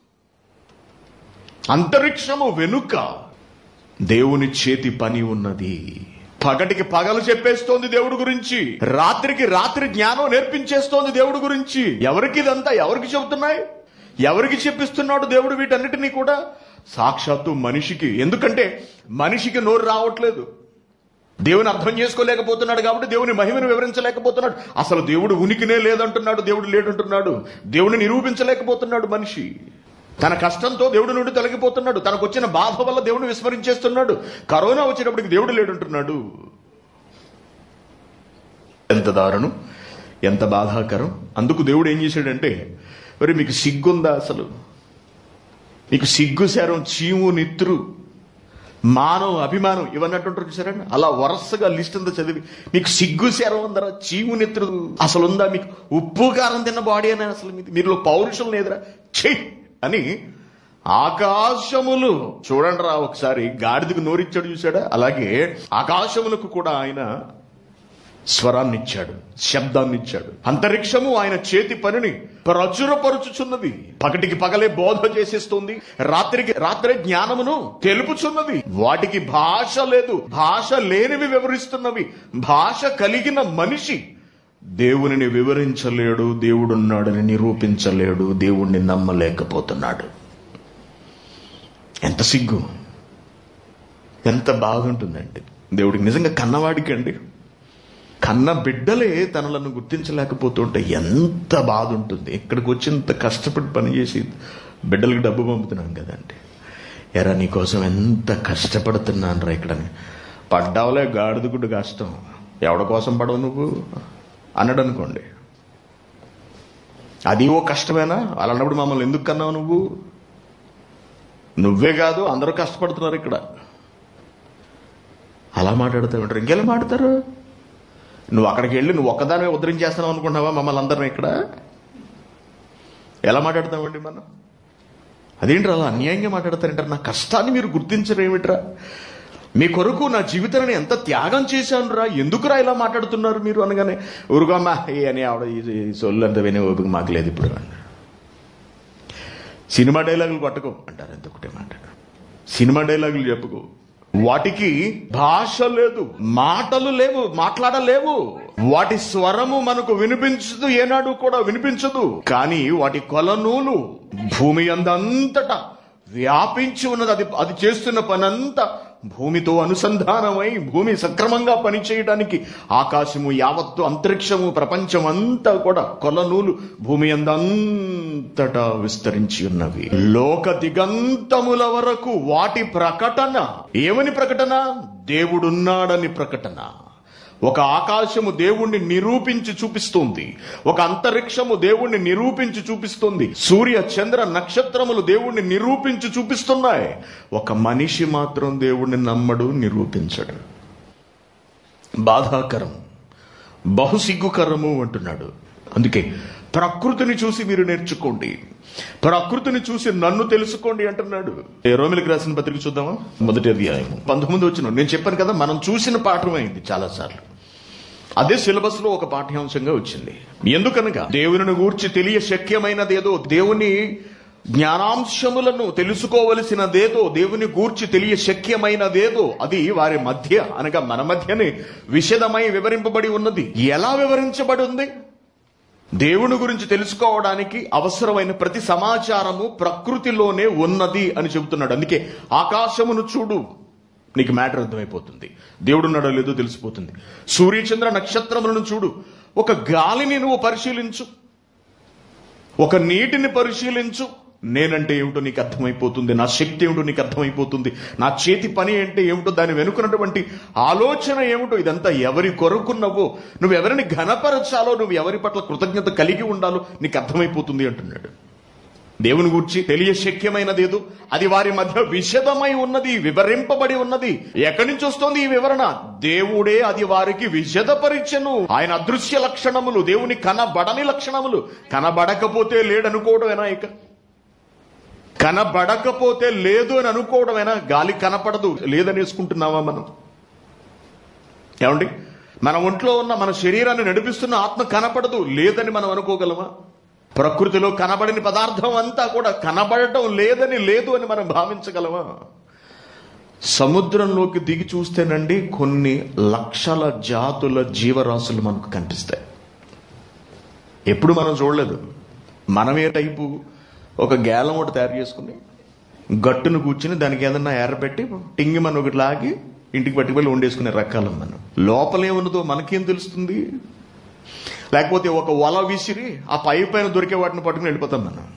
అంతరిక్షము వెనుక దేవుని చేతి పని ఉన్నది పగటికి పగలు చెప్పేస్తోంది దేవుడి గురించి రాత్రికి రాత్రి జ్ఞానం నేర్పించేస్తోంది దేవుడి గురించి ఎవరికి ఇదంతా ఎవరికి చెబుతున్నాయి ఎవరికి చెప్పిస్తున్నాడు దేవుడు వీటన్నిటినీ కూడా సాక్షాత్తు మనిషికి ఎందుకంటే మనిషికి నోరు రావట్లేదు దేవుని అర్థం చేసుకోలేకపోతున్నాడు కాబట్టి దేవుని మహిమను వివరించలేకపోతున్నాడు అసలు దేవుడు ఉనికినే లేదంటున్నాడు దేవుడు లేడంటున్నాడు దేవుని నిరూపించలేకపోతున్నాడు మనిషి తన కష్టంతో దేవుడి నుండి తొలగిపోతున్నాడు తనకు వచ్చిన బాధ వల్ల దేవుడిని విస్మరించేస్తున్నాడు కరోనా వచ్చినప్పటికి దేవుడు లేడంటున్నాడు ఎంత దారుణం ఎంత బాధాకరం అందుకు దేవుడు ఏం చేశాడంటే మరి మీకు సిగ్గుందా అసలు మీకు సిగ్గు శారం చీము నిత్రు మానవ అభిమానం ఇవన్నీ అంటుంటారు చూసారండి అలా వరుసగా లిస్ట్ అంతా చదివి మీకు సిగ్గు శరం ఉందరా చీము నెత్తురు అసలు ఉందా మీకు ఉప్పు కారం తిన్న బాడీ అని అసలు మీది మీరులో పౌరుషం లేదురా ఛీ అని ఆకాశములు చూడండి రా ఒకసారి గాడిదకు నోరిచ్చాడు చూసాడా అలాగే ఆకాశములకు కూడా ఆయన స్వరాన్ని ఇచ్చాడు శబ్దాన్ని ఇచ్చాడు అంతరిక్షము ఆయన చేతి పనిని ప్రచురపరుచుచున్నది పగటికి పగలే బోధ చేసేస్తుంది రాత్రికి రాత్రే జ్ఞానమును తెలుపుచున్నది వాటికి భాష లేదు భాష లేనివి వివరిస్తున్నవి భాష కలిగిన మనిషి దేవునిని వివరించలేడు దేవుడున్నాడని నిరూపించలేడు దేవుణ్ణి నమ్మలేకపోతున్నాడు ఎంత సిగ్గు ఎంత బాగుంటుందండి దేవుడికి నిజంగా కన్నవాడికి అండి కన్న బిడ్డలే తనలను గుర్తించలేకపోతుంటే ఎంత బాధ ఉంటుంది ఇక్కడికి వచ్చి ఇంత కష్టపడి పనిచేసి బిడ్డలకు డబ్బు పంపుతున్నాం కదండి ఎరా నీకోసం ఎంత కష్టపడుతున్నాను రా ఇక్కడ పడ్డావులే గాడిదగుడ్డు కష్టం ఎవడ కోసం పడవు నువ్వు అన్నాడు అనుకోండి అది ఓ కష్టమేనా అలాంటప్పుడు మమ్మల్ని ఎందుకు కన్నావు నువ్వు నువ్వే కాదు అందరూ కష్టపడుతున్నారు ఇక్కడ అలా మాట్లాడుతూ ఉంటారు ఇంకెలా మాట్లాడతారు నువ్వు అక్కడికి వెళ్ళి నువ్వు ఒక్కదానివే ఉద్ధరించేస్తున్నావు అనుకుంటున్నావా మమ్మల్ని అందరిని ఇక్కడ ఎలా మాట్లాడతామండి మనం అదేంటి అలా అన్యాయంగా మాట్లాడతారంటారు నా కష్టాన్ని మీరు గుర్తించరేమిట్రా మీ కొరకు నా జీవితాన్ని ఎంత త్యాగం చేశానురా ఎందుకురా ఇలా మాట్లాడుతున్నారు మీరు అనగానే ఊరుగమ్మా ఏ అని ఆవిడ ఈ- ఈ సొల్లు అంత వినే ఓపిక మాకు లేదు ఇప్పుడు సినిమా డైలాగులు పట్టుకో అంటారు ఎంత ఒకటే మాట సినిమా డైలాగులు చెప్పుకో వాటికి భాష లేదు మాటలు లేవు మాట్లాడలేవు వాటి స్వరము మనకు వినిపించదు ఏనాడు కూడా వినిపించదు కానీ వాటి కొలనూలు భూమి అందంతటా వ్యాపించి ఉన్నది అది అది చేస్తున్న పనంతా భూమితో అనుసంధానమై భూమి సక్రమంగా పనిచేయడానికి ఆకాశము యావత్తు అంతరిక్షము ప్రపంచం అంతా కూడా కొలనూలు భూమి అందంతటా విస్తరించి ఉన్నవి లోక దిగంతముల వరకు వాటి ప్రకటన ఏమని ప్రకటన దేవుడున్నాడని ప్రకటన ఒక ఆకాశము దేవుణ్ణి నిరూపించి చూపిస్తుంది ఒక అంతరిక్షము దేవుణ్ణి నిరూపించి చూపిస్తుంది సూర్య చంద్ర నక్షత్రములు దేవుణ్ణి నిరూపించి చూపిస్తున్నాయి ఒక మనిషి మాత్రం దేవుణ్ణి నమ్మడు నిరూపించడు బాధాకరం బహుసిగ్గుకరము అంటున్నాడు అందుకే ప్రకృతిని చూసి మీరు నేర్చుకోండి ప్రకృతిని చూసి నన్ను తెలుసుకోండి అంటున్నాడు ఏ రోమిలికి రాసిన పత్రిక చూద్దామా మొదటి అధ్యాయం పంతొమ్మిది వచ్చిన నేను చెప్పాను కదా మనం చూసిన పాఠమైంది చాలా సార్లు అదే సిలబస్ లో ఒక పాఠ్యాంశంగా వచ్చింది ఎందుకనగా దేవుని గూర్చి తెలియ శక్యమైనదేదో దేవుని జ్ఞానాంశములను తెలుసుకోవలసినదేదో దేవుని గూర్చి తెలియ శక్యమైనదేదో అది వారి మధ్య అనగా మన మధ్యనే విషదమై వివరింపబడి ఉన్నది ఎలా వివరించబడి ఉంది దేవుని గురించి తెలుసుకోవడానికి అవసరమైన ప్రతి సమాచారము ప్రకృతిలోనే ఉన్నది అని చెబుతున్నాడు అందుకే ఆకాశమును చూడు నీకు మ్యాటర్ అర్థమైపోతుంది దేవుడు ఉన్నాడో లేదో తెలిసిపోతుంది సూర్యచంద్ర నక్షత్రములను చూడు ఒక గాలిని నువ్వు పరిశీలించు ఒక నీటిని పరిశీలించు నేనంటే ఏమిటో నీకు అర్థమైపోతుంది నా శక్తి ఏమిటో నీకు అర్థమైపోతుంది నా చేతి పని అంటే ఏమిటో దాని వెనుకున్నటువంటి ఆలోచన ఏమిటో ఇదంతా ఎవరి కొరకున్నవో నువ్వు ఎవరిని ఘనపరచాలో నువ్వు ఎవరి పట్ల కృతజ్ఞత కలిగి ఉండాలో నీకు అర్థమైపోతుంది అంటున్నాడు దేవుని గూర్చి తెలియ శక్యమైనదేదో అది వారి మధ్య విషదమై ఉన్నది వివరింపబడి ఉన్నది ఎక్కడి నుంచి వస్తుంది ఈ వివరణ దేవుడే అది వారికి విషదపరిచెను ఆయన అదృశ్య లక్షణములు దేవుని కనబడని లక్షణములు కనబడకపోతే లేడనుకోవడమేనా ఇక కనబడకపోతే లేదు అని అనుకోవడమేనా గాలి కనపడదు లేదనేసుకుంటున్నావా మనం ఏమండి మన ఒంట్లో ఉన్న మన శరీరాన్ని నడిపిస్తున్న ఆత్మ కనపడదు లేదని మనం అనుకోగలమా ప్రకృతిలో కనబడని పదార్థం అంతా కూడా కనబడటం లేదని లేదు అని మనం భావించగలమా సముద్రంలోకి దిగి చూస్తేనండి కొన్ని లక్షల జాతుల జీవరాశులు మనకు కనిపిస్తాయి ఎప్పుడు మనం చూడలేదు మనమే టైపు ఒక గేలం ఒకటి తయారు చేసుకుని గట్టును కూర్చుని దానికి ఏదన్నా ఎర్రపెట్టి టింగి మనం ఒకటి లాగి ఇంటికి పట్టుకువెళ్ళి వండేసుకునే రకాలం మనం లోపలేమున్నదో మనకేం తెలుస్తుంది లేకపోతే ఒక వల విసిరి ఆ పై పైన దొరికే వాటిని పట్టుకుని వెళ్ళిపోతాం మనం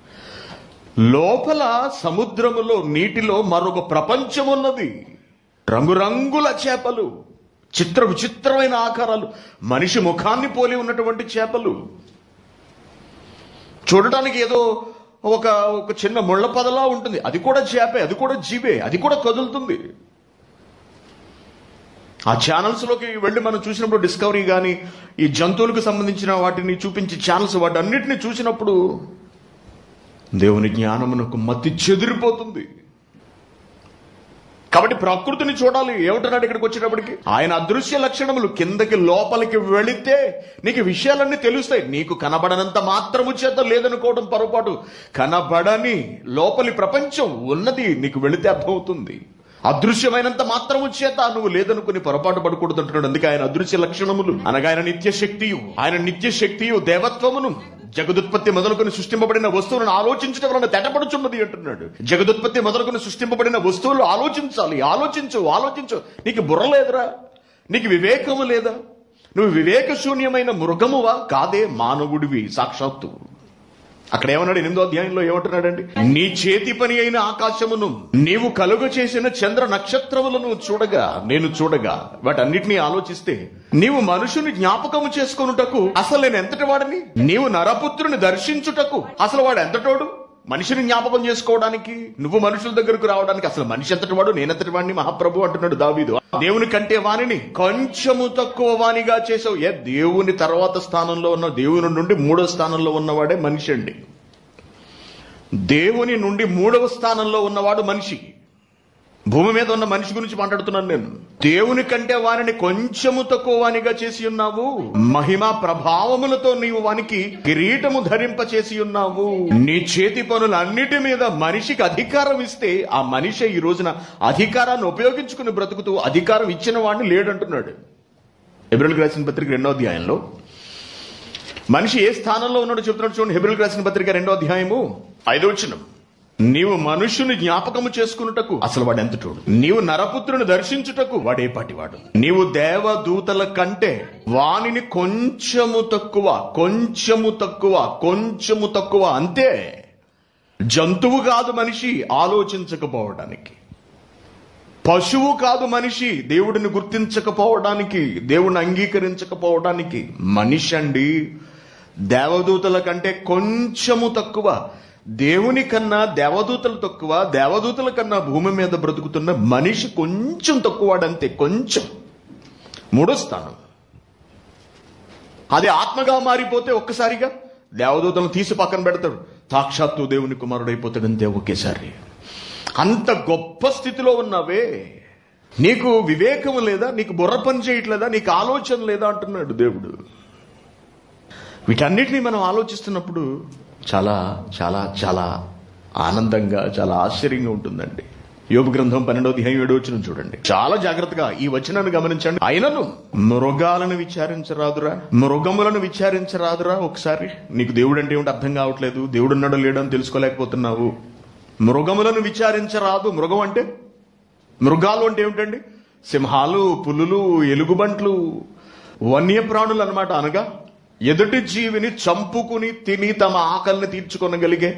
లోపల సముద్రములో నీటిలో మరొక ప్రపంచం ఉన్నది రంగురంగుల చేపలు చిత్ర విచిత్రమైన ఆకారాలు మనిషి ముఖాన్ని పోలి ఉన్నటువంటి చేపలు చూడటానికి ఏదో ఒక ఒక చిన్న ముళ్ళ పదలా ఉంటుంది అది కూడా చేపే అది కూడా జీవే అది కూడా కదులుతుంది ఆ ఛానల్స్ లోకి వెళ్ళి మనం చూసినప్పుడు డిస్కవరీ కానీ ఈ జంతువులకు సంబంధించిన వాటిని చూపించి ఛానల్స్ వాటి అన్నిటిని చూసినప్పుడు దేవుని జ్ఞానమునకు మతి చెదిరిపోతుంది కాబట్టి ప్రకృతిని చూడాలి ఏమంటున్నాడు ఇక్కడికి వచ్చేటప్పటికి ఆయన అదృశ్య లక్షణములు కిందకి లోపలికి వెళితే నీకు విషయాలన్నీ తెలుస్తాయి నీకు కనబడనంత మాత్రము చేత లేదనుకోవడం పొరపాటు కనబడని లోపలి ప్రపంచం ఉన్నది నీకు వెళితే అర్థమవుతుంది అదృశ్యమైనంత మాత్రము చేత నువ్వు లేదనుకుని పొరపాటు పడకూడదు అంటున్నాడు అందుకే ఆయన అదృశ్య లక్షణములు అనగా ఆయన నిత్య శక్తియు ఆయన నిత్య శక్తియు దేవత్వమును జగదుత్పత్తి మొదలుకొని సృష్టింపబడిన వస్తువులను ఆలోచించడం వలన తెటపడుచున్నది అంటున్నాడు జగదుత్పత్తి మొదలుకొని సృష్టింపబడిన వస్తువులు ఆలోచించాలి ఆలోచించు ఆలోచించు నీకు బుర్ర లేదురా నీకు వివేకము లేదా నువ్వు వివేక శూన్యమైన మృగమువా కాదే మానవుడివి సాక్షాత్తు అక్కడ ఏమన్నాడు ఎనిమిదో అధ్యాయంలో ఏమంటున్నాడండి నీ చేతి పని అయిన ఆకాశమును నీవు కలుగు చేసిన చంద్ర నక్షత్రములను చూడగా నేను చూడగా వాటన్నిటినీ ఆలోచిస్తే నీవు మనుషుని జ్ఞాపకము చేసుకొనుటకు అసలు నేను ఎంతటి వాడిని నీవు నరపుత్రుని దర్శించుటకు అసలు వాడు ఎంతటోడు మనిషిని జ్ఞాపకం చేసుకోవడానికి నువ్వు మనుషుల దగ్గరకు రావడానికి అసలు మనిషి ఎంతటి వాడు నేనెంతటి వాడిని మహాప్రభు అంటున్నాడు దావీదు దేవుని కంటే వాణిని కొంచెము తక్కువ వానిగా చేసావు ఏ దేవుని తర్వాత స్థానంలో ఉన్న దేవుని నుండి మూడో స్థానంలో ఉన్నవాడే మనిషి అండి దేవుని నుండి మూడవ స్థానంలో ఉన్నవాడు మనిషి భూమి మీద ఉన్న మనిషి గురించి మాట్లాడుతున్నాను నేను దేవుని కంటే వారిని కొంచెము తక్కువ వానిగా చేసి ఉన్నావు మహిమ ప్రభావములతో నీవు వానికి కిరీటము ధరింప చేసి ఉన్నావు నీ చేతి పనులన్నిటి మీద మనిషికి అధికారం ఇస్తే ఆ మనిషి ఈ రోజున అధికారాన్ని ఉపయోగించుకుని బ్రతుకుతూ అధికారం ఇచ్చిన వాడిని లేడంటున్నాడు ఎబ్రిల్ రాసిన పత్రిక రెండో అధ్యాయంలో మనిషి ఏ స్థానంలో ఉన్నాడో చెప్తున్నాడు చూడండి హెబ్రిల్ రాసిన పత్రిక రెండో అధ్యాయము ఐదో వచనం నీవు మనుషుని జ్ఞాపకము చేసుకున్నటకు అసలు వాడు ఎంతటోడు నీవు నరపుత్రుని దర్శించుటకు వాడే పాటివాడు నీవు దేవదూతల కంటే వానిని కొంచెము తక్కువ కొంచెము తక్కువ కొంచెము తక్కువ అంతే జంతువు కాదు మనిషి ఆలోచించకపోవడానికి పశువు కాదు మనిషి దేవుడిని గుర్తించకపోవడానికి దేవుడిని అంగీకరించకపోవడానికి మనిషి అండి దేవదూతల కంటే కొంచెము తక్కువ దేవుని కన్నా దేవదూతలు తక్కువ దేవదూతల కన్నా భూమి మీద బ్రతుకుతున్న మనిషి కొంచెం తక్కువాడంతే కొంచెం మూడో స్థానం అది ఆత్మగా మారిపోతే ఒక్కసారిగా దేవదూతలను తీసి పక్కన పెడతాడు సాక్షాత్తు దేవుని కుమారుడైపోతాడంతే ఒకేసారి అంత గొప్ప స్థితిలో ఉన్నావే నీకు వివేకం లేదా నీకు బుర్ర పని చేయట్లేదా నీకు ఆలోచన లేదా అంటున్నాడు దేవుడు వీటన్నిటిని మనం ఆలోచిస్తున్నప్పుడు చాలా చాలా చాలా ఆనందంగా చాలా ఆశ్చర్యంగా ఉంటుందండి యోగ గ్రంథం పన్నెండో అధ్యాయం ఏడో వచ్చిన చూడండి చాలా జాగ్రత్తగా ఈ వచనాన్ని గమనించండి అయినను మృగాలను విచారించరాదురా మృగములను విచారించరాదురా ఒకసారి నీకు దేవుడు అంటే ఏమిటి అర్థం కావట్లేదు దేవుడు ఉన్నాడో లేడో అని తెలుసుకోలేకపోతున్నావు మృగములను విచారించరాదు మృగం అంటే మృగాలు అంటే ఏమిటండి సింహాలు పులులు ఎలుగుబంట్లు వన్యప్రాణులు అన్నమాట అనగా ఎదుటి జీవిని చంపుకుని తిని తమ ఆకలిని తీర్చుకొనగలిగే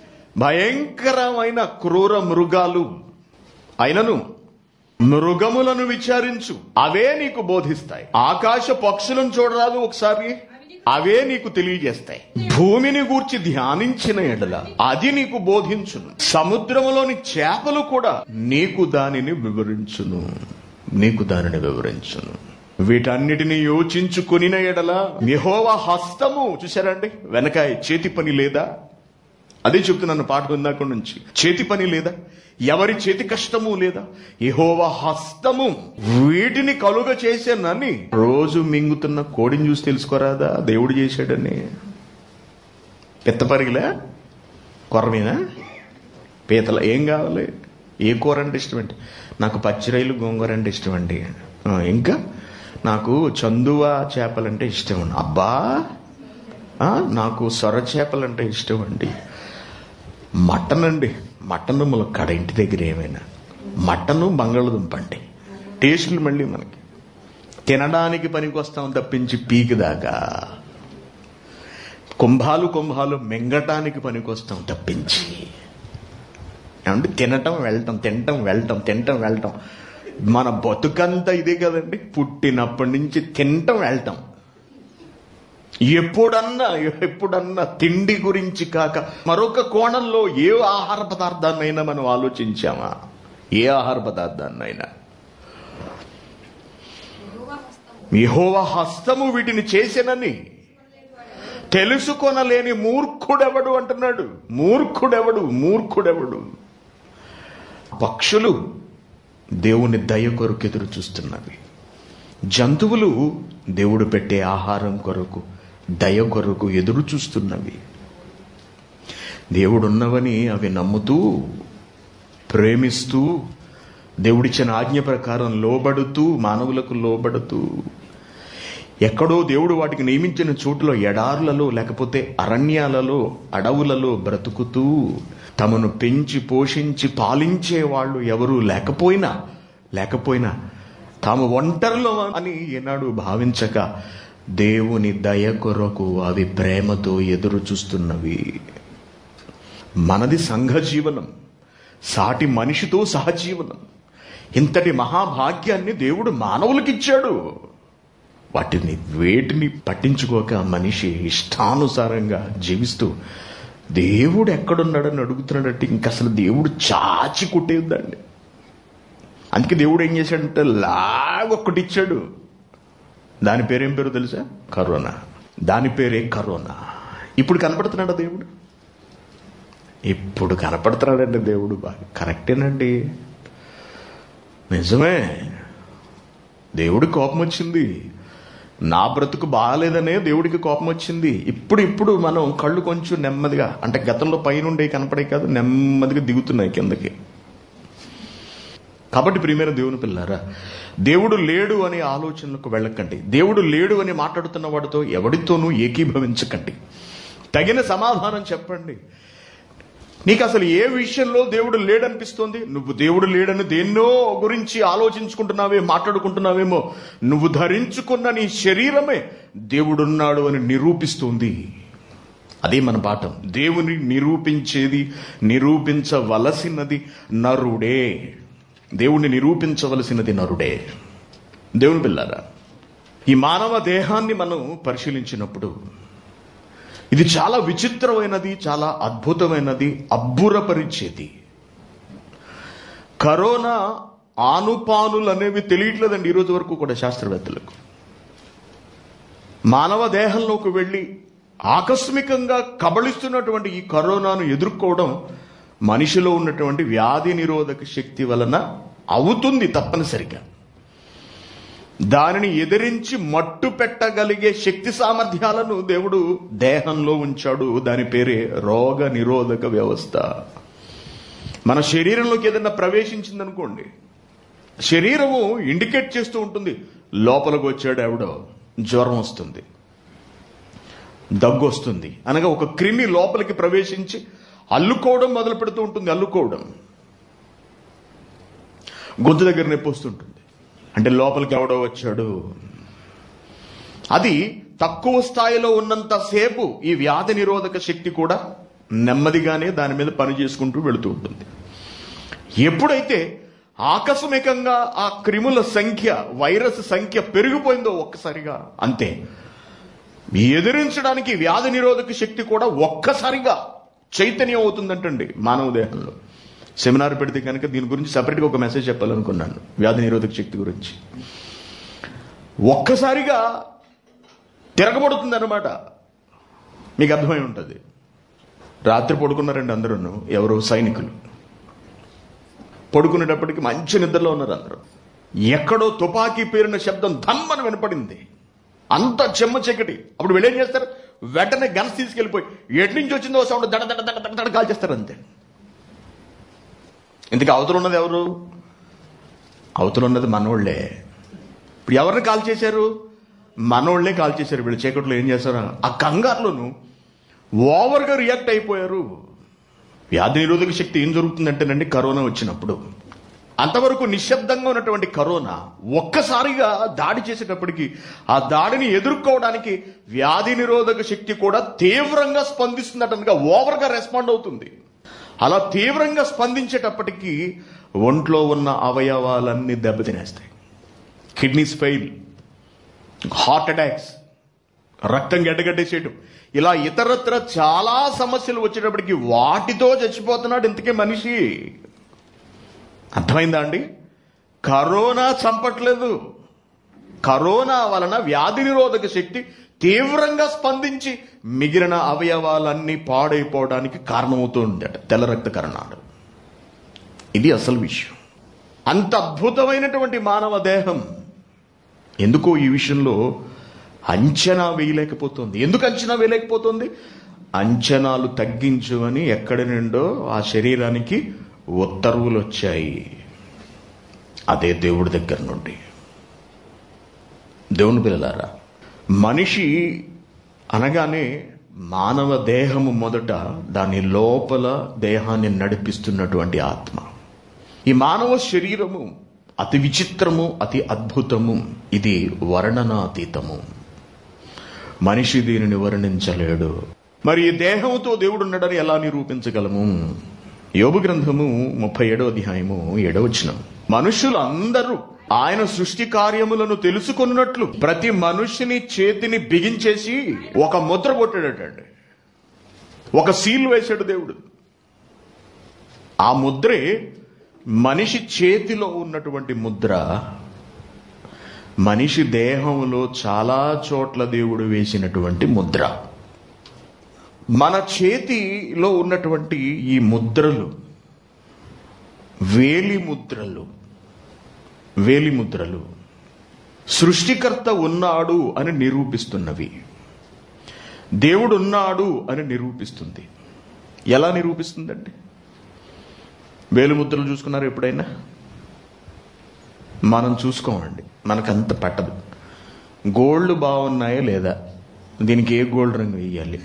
భయంకరమైన క్రూర మృగాలు అయినను మృగములను విచారించు అవే నీకు బోధిస్తాయి ఆకాశ పక్షులను చూడరాదు ఒకసారి అవే నీకు తెలియజేస్తాయి భూమిని గూర్చి ధ్యానించిన ఎడల అది నీకు బోధించును సముద్రములోని చేపలు కూడా నీకు దానిని వివరించును నీకు దానిని వివరించును వీటన్నిటిని యోచించుకుని ఎడల యెహోవా హస్తము చూసారండి వెనకాయ చేతి పని లేదా అదే చెప్తున్నాను పాట ఇందాక నుంచి చేతి పని లేదా ఎవరి చేతి కష్టము లేదా యెహోవా హస్తము వీటిని కలుగ చేశానని రోజు మింగుతున్న కోడిని చూసి తెలుసుకోరాదా దేవుడు చేశాడని పెత్తపరిగిలా కొరమేనా పీతల ఏం కావాలి ఏ కూర అంటే ఇష్టం అండి నాకు పచ్చిరైలు గోంగూర అంటే ఇష్టం అండి ఆ, ఇంకా నాకు చందువ చేపలంటే ఇష్టం అండి అబ్బా ఆ, నాకు సొర చేపలంటే ఇష్టం అండి మటన్ అండి మటన్ ములక్కడ ఇంటి దగ్గర ఏమైనా మటను బంగాళదుంప అండి టేస్టులు మళ్ళీ మనకి తినడానికి పనికి వస్తాం తప్పించి పీకి దాకా కుంభాలు కుంభాలు మింగటానికి పనికి వస్తాం తప్పించి ఏమంటే తినటం వెళ్ళటం తినటం వెళ్ళటం తినటం వెళ్ళటం మన బతుకంతా ఇదే కదండి పుట్టినప్పటి నుంచి తినటం వెళ్ళటం ఎప్పుడన్నా ఎప్పుడన్నా తిండి గురించి కాక మరొక కోణంలో ఏ ఆహార పదార్థాన్నైనా మనం ఆలోచించామా ఏ ఆహార పదార్థాన్నైనా యెహోవా హస్తము వీటిని చేసినని తెలుసుకొనలేని మూర్ఖుడెవడు అంటున్నాడు మూర్ఖుడెవడు మూర్ఖుడెవడు పక్షులు దేవుని దయ కొరకు ఎదురు చూస్తున్నవి జంతువులు దేవుడు పెట్టే ఆహారం కొరకు దయ కొరకు ఎదురు చూస్తున్నవి దేవుడున్నవని అవి నమ్ముతూ ప్రేమిస్తూ దేవుడిచ్చిన ఆజ్ఞ ప్రకారం లోబడుతూ మానవులకు లోబడుతూ ఎక్కడో దేవుడు వాటికి నియమించిన చోటులో ఎడారులలో లేకపోతే అరణ్యాలలో అడవులలో బ్రతుకుతూ తమను పెంచి పోషించి పాలించే వాళ్ళు ఎవరూ లేకపోయినా లేకపోయినా తాము ఒంటరిలో అని ఏనాడు భావించక దేవుని దయ కొరకు అవి ప్రేమతో ఎదురు చూస్తున్నవి మనది సంఘ జీవనం సాటి మనిషితో సహజీవనం ఇంతటి మహాభాగ్యాన్ని దేవుడు మానవులకిచ్చాడు వాటిని వేటిని పట్టించుకోక మనిషి ఇష్టానుసారంగా జీవిస్తూ దేవుడు ఎక్కడున్నాడని అడుగుతున్నాడంటే ఇంక అసలు దేవుడు చాచి కొట్టేద్దండి అందుకే దేవుడు ఏం చేశాడంటే లాగొక్కటి ఇచ్చాడు దాని పేరేం పేరు తెలుసా కరోనా దాని పేరే కరోనా ఇప్పుడు కనపడుతున్నాడా దేవుడు ఇప్పుడు కనపడుతున్నాడండి దేవుడు బాగా కరెక్టేనండి నిజమే దేవుడి కోపం వచ్చింది నా బ్రతుకు బాగాలేదనే దేవుడికి కోపం వచ్చింది ఇప్పుడు ఇప్పుడు మనం కళ్ళు కొంచెం నెమ్మదిగా అంటే గతంలో పైనుండే కనపడే కాదు నెమ్మదిగా దిగుతున్నాయి కిందకి కాబట్టి ప్రియమైన దేవుని పిల్లారా దేవుడు లేడు అనే ఆలోచనలకు వెళ్ళకండి దేవుడు లేడు అని మాట్లాడుతున్న వాడితో ఎవడితోనూ ఏకీభవించకండి తగిన సమాధానం చెప్పండి నీకు అసలు ఏ విషయంలో దేవుడు లేడనిపిస్తోంది నువ్వు దేవుడు లేడని దేన్నో గురించి ఆలోచించుకుంటున్నావే మాట్లాడుకుంటున్నావేమో నువ్వు ధరించుకున్న నీ శరీరమే దేవుడున్నాడు అని నిరూపిస్తుంది అదే మన పాఠం దేవుని నిరూపించేది నిరూపించవలసినది నరుడే దేవుణ్ణి నిరూపించవలసినది నరుడే దేవుని పిల్లారా ఈ మానవ దేహాన్ని మనం పరిశీలించినప్పుడు ఇది చాలా విచిత్రమైనది చాలా అద్భుతమైనది అబ్బురపరిచేది కరోనా ఆనుపానులు అనేవి తెలియట్లేదండి ఈరోజు వరకు కూడా శాస్త్రవేత్తలకు మానవ దేహంలోకి వెళ్ళి ఆకస్మికంగా కబళిస్తున్నటువంటి ఈ కరోనాను ఎదుర్కోవడం మనిషిలో ఉన్నటువంటి వ్యాధి నిరోధక శక్తి వలన అవుతుంది తప్పనిసరిగా దానిని ఎదిరించి మట్టు పెట్టగలిగే శక్తి సామర్థ్యాలను దేవుడు దేహంలో ఉంచాడు దాని పేరే రోగ నిరోధక వ్యవస్థ మన శరీరంలోకి ఏదైనా ప్రవేశించిందనుకోండి శరీరము ఇండికేట్ చేస్తూ ఉంటుంది లోపలికి వచ్చాడు ఎవడో జ్వరం వస్తుంది దగ్గు వస్తుంది అనగా ఒక క్రిమి లోపలికి ప్రవేశించి అల్లుకోవడం మొదలు పెడుతూ ఉంటుంది అల్లుకోవడం గొంతు దగ్గర నొప్పి వస్తుంటుంది అంటే లోపలికి ఎవడో వచ్చాడు అది తక్కువ స్థాయిలో ఉన్నంతసేపు ఈ వ్యాధి నిరోధక శక్తి కూడా నెమ్మదిగానే దాని మీద పని చేసుకుంటూ వెళుతూ ఉంటుంది ఎప్పుడైతే ఆకస్మికంగా ఆ క్రిముల సంఖ్య వైరస్ సంఖ్య పెరిగిపోయిందో ఒక్కసారిగా అంతే ఎదిరించడానికి వ్యాధి నిరోధక శక్తి కూడా ఒక్కసారిగా చైతన్యం అవుతుందంటండి మానవ దేహంలో సెమినార్ పెడితే కనుక దీని గురించి సపరేట్గా ఒక మెసేజ్ చెప్పాలనుకున్నాను వ్యాధి నిరోధక శక్తి గురించి ఒక్కసారిగా తిరగబడుతుంది అనమాట మీకు అర్థమై ఉంటుంది రాత్రి పడుకున్నారండి అందరూ ఎవరు సైనికులు పడుకునేటప్పటికి మంచి నిద్రలో ఉన్నారు అందరూ ఎక్కడో తుపాకీ పేరిన శబ్దం ధమ్మని వినపడింది అంత చెమ్మ చీకటి అప్పుడు వీళ్ళు ఏం చేస్తారు వెంటనే గన్స్ తీసుకెళ్ళిపోయి ఎటు నుంచి వచ్చిందో సౌండ్ దడ దడ దడ దడ దడ కాల్ చేస్తారు అంతే ఇంతకు అవతల ఉన్నది ఎవరు అవతల ఉన్నది మనోళ్లే ఇప్పుడు ఎవరిని కాల్ చేశారు మనోళ్లే కాల్ చేశారు వీళ్ళు చీకట్లో ఏం చేశారు ఆ కంగారులోను ఓవర్గా రియాక్ట్ అయిపోయారు వ్యాధి నిరోధక శక్తి ఏం జరుగుతుందంటేనండి కరోనా వచ్చినప్పుడు అంతవరకు నిశ్శబ్దంగా ఉన్నటువంటి కరోనా ఒక్కసారిగా దాడి చేసేటప్పటికి ఆ దాడిని ఎదుర్కోవడానికి వ్యాధి నిరోధక శక్తి కూడా తీవ్రంగా స్పందిస్తుందటనగా ఓవర్గా రెస్పాండ్ అవుతుంది అలా తీవ్రంగా స్పందించేటప్పటికి ఒంట్లో ఉన్న అవయవాలన్నీ దెబ్బతినేస్తాయి కిడ్నీస్ ఫెయిల్ హార్ట్ అటాక్స్ రక్తం గడ్డగడ్డేసేయటం ఇలా ఇతరత్ర చాలా సమస్యలు వచ్చేటప్పటికి వాటితో చచ్చిపోతున్నాడు ఇంతకే మనిషి అర్థమైందా అండి కరోనా చంపట్లేదు కరోనా వలన వ్యాధి నిరోధక శక్తి తీవ్రంగా స్పందించి మిగిలిన అవయవాలన్నీ పాడైపోవడానికి కారణమవుతూ ఉండేట తెల్ల రక్త కరణాలు ఇది అసలు విషయం అంత అద్భుతమైనటువంటి మానవ దేహం ఎందుకో ఈ విషయంలో అంచనా వేయలేకపోతుంది ఎందుకు అంచనా వేయలేకపోతుంది అంచనాలు తగ్గించు అని ఎక్కడి నుండో ఆ శరీరానికి ఉత్తర్వులు వచ్చాయి అదే దేవుడి దగ్గర నుండి దేవుని పిల్లలారా మనిషి అనగానే మానవ దేహము మొదట దాని లోపల దేహాన్ని నడిపిస్తున్నటువంటి ఆత్మ ఈ మానవ శరీరము అతి విచిత్రము అతి అద్భుతము ఇది వర్ణనాతీతము మనిషి దీనిని వర్ణించలేడు మరి ఈ దేహంతో దేవుడు ఉన్నాడని ఎలా నిరూపించగలము యోబు గ్రంథము ముప్పై ఏడో అధ్యాయము ఏడవచనం మనుషులందరూ ఆయన సృష్టి కార్యములను తెలుసుకున్నట్లు ప్రతి మనుషుని చేతిని బిగించేసి ఒక ముద్ర కొట్టాడటండి ఒక సీల్ వేశాడు దేవుడు ఆ ముద్రే మనిషి చేతిలో ఉన్నటువంటి ముద్ర మనిషి దేహంలో చాలా చోట్ల దేవుడు వేసినటువంటి ముద్ర మన చేతిలో ఉన్నటువంటి ఈ ముద్రలు వేలి ముద్రలు వేలి ముద్రలు సృష్టికర్త ఉన్నాడు అని నిరూపిస్తున్నవి దేవుడు ఉన్నాడు అని నిరూపిస్తుంది ఎలా నిరూపిస్తుందండి వేలుముద్రలు చూసుకున్నారు ఎప్పుడైనా మనం చూసుకోమండి మనకంత పట్టదు గోల్డ్ బాగున్నాయా లేదా దీనికి ఏ గోల్డ్ రంగు వేయాలి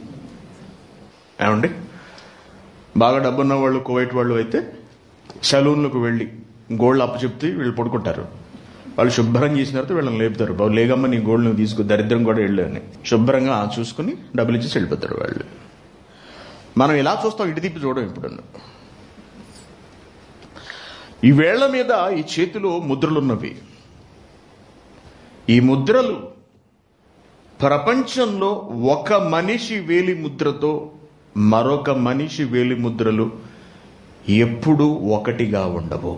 ఏమండి బాగా డబ్బున్న వాళ్ళు కువైట్ వాళ్ళు అయితే సెలూన్లకు వెళ్ళి గోల్డ్ అప్పు చెప్తే వీళ్ళు పడుకుంటారు వాళ్ళు శుభ్రం చేసిన తర్వాత వీళ్ళని లేపుతారు బాబు లేగమ్మ నీ గోల్డ్ నువ్వు తీసుకో దరిద్రం కూడా వెళ్ళు అని శుభ్రంగా చూసుకుని డబ్బులు ఇచ్చేసి వెళ్ళిపోతారు వాళ్ళు మనం ఇలా చూస్తాం ఇటు తిప్పి చూడం ఇప్పుడు ఈ వేళ్ల మీద ఈ చేతిలో ముద్రలున్నవి ఈ ముద్రలు ప్రపంచంలో ఒక మనిషి వేలి ముద్రతో మరొక మనిషి వేలి ముద్రలు ఎప్పుడూ ఒకటిగా ఉండవు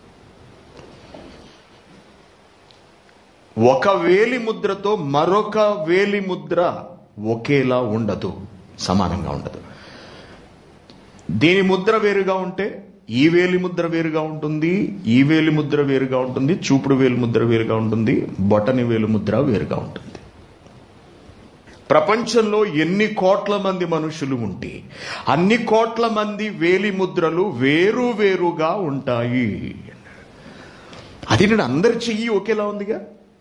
ఒక వేలి ముద్రతో మరొక వేలి ముద్ర ఒకేలా ఉండదు సమానంగా ఉండదు దీని ముద్ర వేరుగా ఉంటే ఈ వేలి ముద్ర వేరుగా ఉంటుంది ఈ వేలి ముద్ర వేరుగా ఉంటుంది చూపుడు వేలు ముద్ర వేరుగా ఉంటుంది బొటని వేలు ముద్ర వేరుగా ఉంటుంది ప్రపంచంలో ఎన్ని కోట్ల మంది మనుషులు ఉంటే అన్ని కోట్ల మంది వేలి ముద్రలు వేరు వేరుగా ఉంటాయి అది నేను అందరి చెయ్యి ఒకేలా ఉందిగా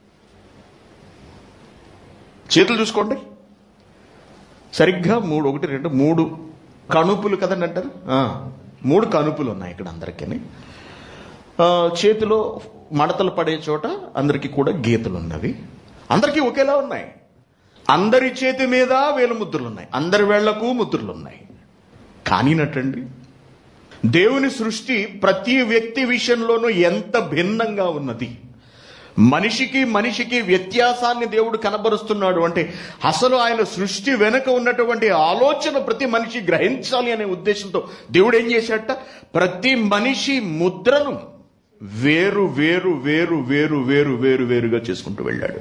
చేతులు చూసుకోండి సరిగ్గా మూడు ఒకటి రెండు మూడు కణుపులు కదండి అంటారు ఆ, మూడు కణుపులు ఉన్నాయి ఇక్కడ అందరికీ ఆ, చేతిలో మడతలు పడే చోట అందరికీ కూడా గీతలు ఉన్నవి అందరికీ ఒకేలా ఉన్నాయి అందరి చేతి మీద వేలు ముద్రలు ఉన్నాయి అందరి వేళ్లకు ముద్రలు ఉన్నాయి కానీ నటండి దేవుని సృష్టి ప్రతి వ్యక్తి విషయంలోనూ ఎంత భిన్నంగా ఉన్నది మనిషికి మనిషికి వ్యత్యాసాన్ని దేవుడు కనబరుస్తున్నాడు అంటే అసలు ఆయన సృష్టి వెనుక ఉన్నటువంటి ఆలోచన ప్రతి మనిషి గ్రహించాలి అనే ఉద్దేశంతో దేవుడు ఏం చేశాడట ప్రతి మనిషి ముద్రను వేరు వేరు వేరు వేరు వేరు వేరు వేరుగా చేసుకుంటూ వెళ్ళాడు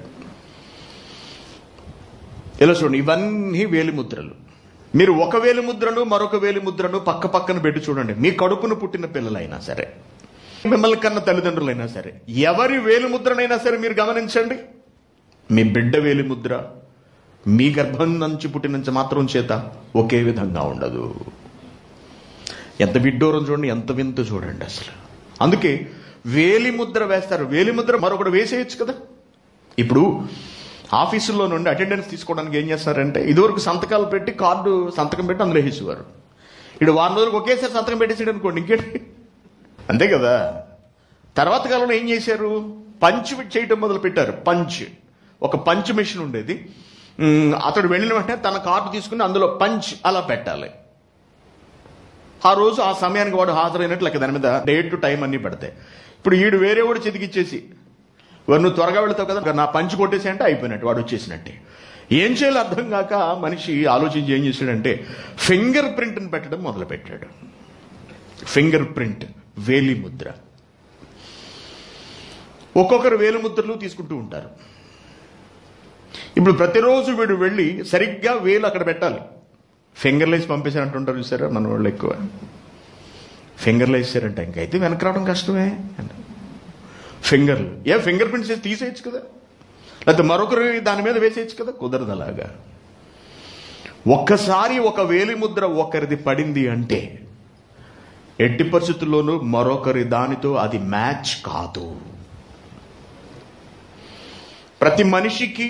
ఇలా చూడండి ఇవన్నీ వేలి ముద్రలు మీరు ఒక వేలి ముద్రను మరొక వేలి ముద్రను పక్క పక్కన పెట్టి చూడండి మీ కడుపును పుట్టిన పిల్లలైనా సరే మిమ్మల్ని కన్న తల్లిదండ్రులైనా సరే ఎవరి వేలి ముద్రనైనా సరే మీరు గమనించండి మీ బిడ్డ వేలి ముద్ర మీ గర్భం నుంచి పుట్టినంత మాత్రం చేత ఒకే విధంగా ఉండదు ఎంత విడ్డూరం చూడండి ఎంత వింత చూడండి అసలు అందుకే వేలి ముద్ర వేస్తారు వేలి ముద్ర మరొకటి వేసేయచ్చు కదా ఇప్పుడు ఆఫీసుల్లో నుండి అటెండెన్స్ తీసుకోవడానికి ఏం చేస్తారంటే ఇదివరకు సంతకాలు పెట్టి కార్డు సంతకం పెట్టి అందులో వేసేవారు ఇటు వారం రోజులకు ఒకేసారి సంతకం పెట్టేసాడు అనుకోండి ఇంకేంటి అంతే కదా తర్వాత కాలంలో ఏం చేశారు పంచ్ చేయటం మొదలు పెట్టారు పంచ్ ఒక పంచ్ మెషిన్ ఉండేది ఉమ్, అతడు వెళ్ళిన వెంటనే తన కార్డు తీసుకుని అందులో పంచ్ అలా పెట్టాలి ఆ రోజు ఆ సమయానికి వాడు హాజరైనట్లు లెక్క దాని మీద డేట్ టు టైం అన్ని పడతాయి ఇప్పుడు ఈడు వేరే వాడు చెతికిచ్చేసి వాడు నువ్వు త్వరగా వెళ్తావు కదా నా పంచి కొట్టేసి అంటే అయిపోయినట్టు వాడు వచ్చేసినట్టే ఏం చేయాలో అర్థం కాక మనిషి ఆలోచించి ఏం చేశాడంటే ఫింగర్ ప్రింట్ని పెట్టడం మొదలు పెట్టాడు ఫింగర్ ప్రింట్ వేలి ముద్ర ఒక్కొక్కరు వేలి ముద్రలు తీసుకుంటూ ఉంటారు ఇప్పుడు ప్రతిరోజు వీడు వెళ్ళి సరిగ్గా వేలు అక్కడ పెట్టాలి ఫింగర్లు వేసి పంపేశారంటుంటారు చూసారా మన వాళ్ళు ఎక్కువ ఫింగర్లు వేసారంట ఇంకైతే వెనక రావడం కష్టమే ఫింగర్లు ఏ ఫింగర్ ప్రింట్స్ వేసి తీసేయచ్చు కదా లేకపోతే మరొకరు దాని మీద వేసేయచ్చు కదా కుదరదు అలాగా ఒక్కసారి ఒక వేలి ముద్ర ఒకరిది పడింది అంటే ఎట్టి పరిస్థితుల్లోనూ మరొకరి దానితో అది మ్యాచ్ కాదు ప్రతి మనిషికి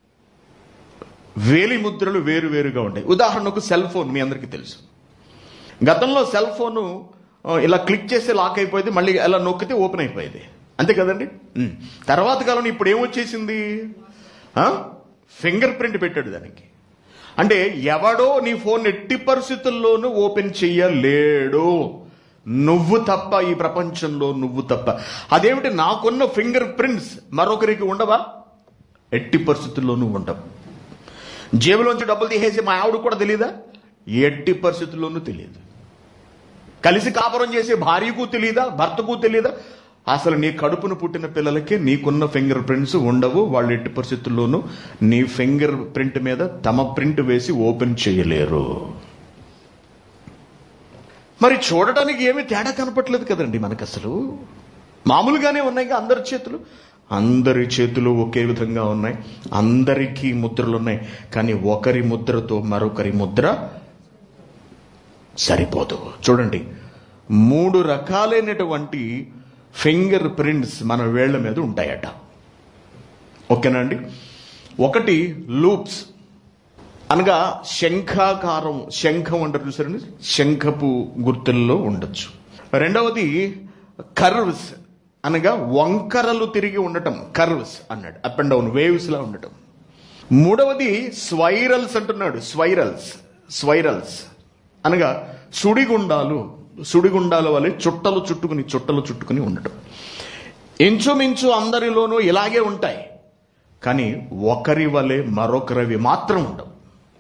వేలి ముద్రలు వేరు వేరుగా ఉంటాయి ఉదాహరణకు సెల్ ఫోన్ మీ అందరికీ తెలుసు గతంలో సెల్ ఫోను ఆ, ఇలా క్లిక్ చేస్తే లాక్ అయిపోయింది మళ్ళీ అలా నొక్కితే ఓపెన్ అయిపోయేది అంతే కదండి ఉమ్. తర్వాత కాలంలో ఇప్పుడు ఏమొచ్చేసింది ఫింగర్ ప్రింట్ పెట్టాడు దానికి అంటే ఎవడో నీ ఫోన్ ఎట్టి పరిస్థితుల్లోనూ ఓపెన్ చెయ్యలేడు నువ్వు తప్ప ఈ ప్రపంచంలో నువ్వు తప్ప అదేమిటి నాకున్న ఫింగర్ ప్రింట్స్ మరొకరికి ఉండవా ఎట్టి పరిస్థితుల్లోనూ ఉండవు జేబులోంచి డబ్బులు తీసేసి మా ఆవిడ కూడా తెలియదా ఎట్టి పరిస్థితుల్లోనూ తెలియదు కలిసి కాపురం చేసే భార్యకు తెలియదా భర్తకు తెలియదా అసలు నీ కడుపును పుట్టిన పిల్లలకి నీకున్న ఫింగర్ ప్రింట్స్ ఉండవు వాళ్ళు ఎట్టి పరిస్థితుల్లోనూ నీ ఫింగర్ ప్రింట్ మీద తమ ప్రింట్ వేసి ఓపెన్ చేయలేరు మరి చూడటానికి ఏమీ తేడా కనపట్లేదు కదండి మనకు అసలు మామూలుగానే ఉన్నాయి కదా అందరి చేతులు అందరి చేతులు ఒకే విధంగా ఉన్నాయి అందరికీ ముద్రలు ఉన్నాయి కానీ ఒకరి ముద్రతో మరొకరి ముద్ర సరిపోదు చూడండి మూడు రకాలైనటువంటి ఫింగర్ ప్రింట్స్ మన వేళ్ల మీద ఉంటాయట ఓకేనా అండి ఒకటి లూప్స్ అనగా శంఖాకారం శంఖం అంటారు చూసారండి శంఖపు గుర్తుల్లో ఉండొచ్చు రెండవది కర్వ్స్ అనగా వంకరలు తిరిగి ఉండటం కర్వ్స్ అన్నాడు అప్ అండ్ డౌన్ వేవ్స్ లా ఉండటం మూడవది స్వైరల్స్ అంటున్నాడు స్వైరల్స్ స్వైరల్స్ అనగా సుడిగుండాలు సుడిగుండాల వలె చుట్టలు చుట్టుకుని చుట్టలు చుట్టుకుని ఉండటం ఇంచుమించు అందరిలోనూ ఇలాగే ఉంటాయి కానీ ఒకరి వలె మరొకరివి మాత్రం ఉండవు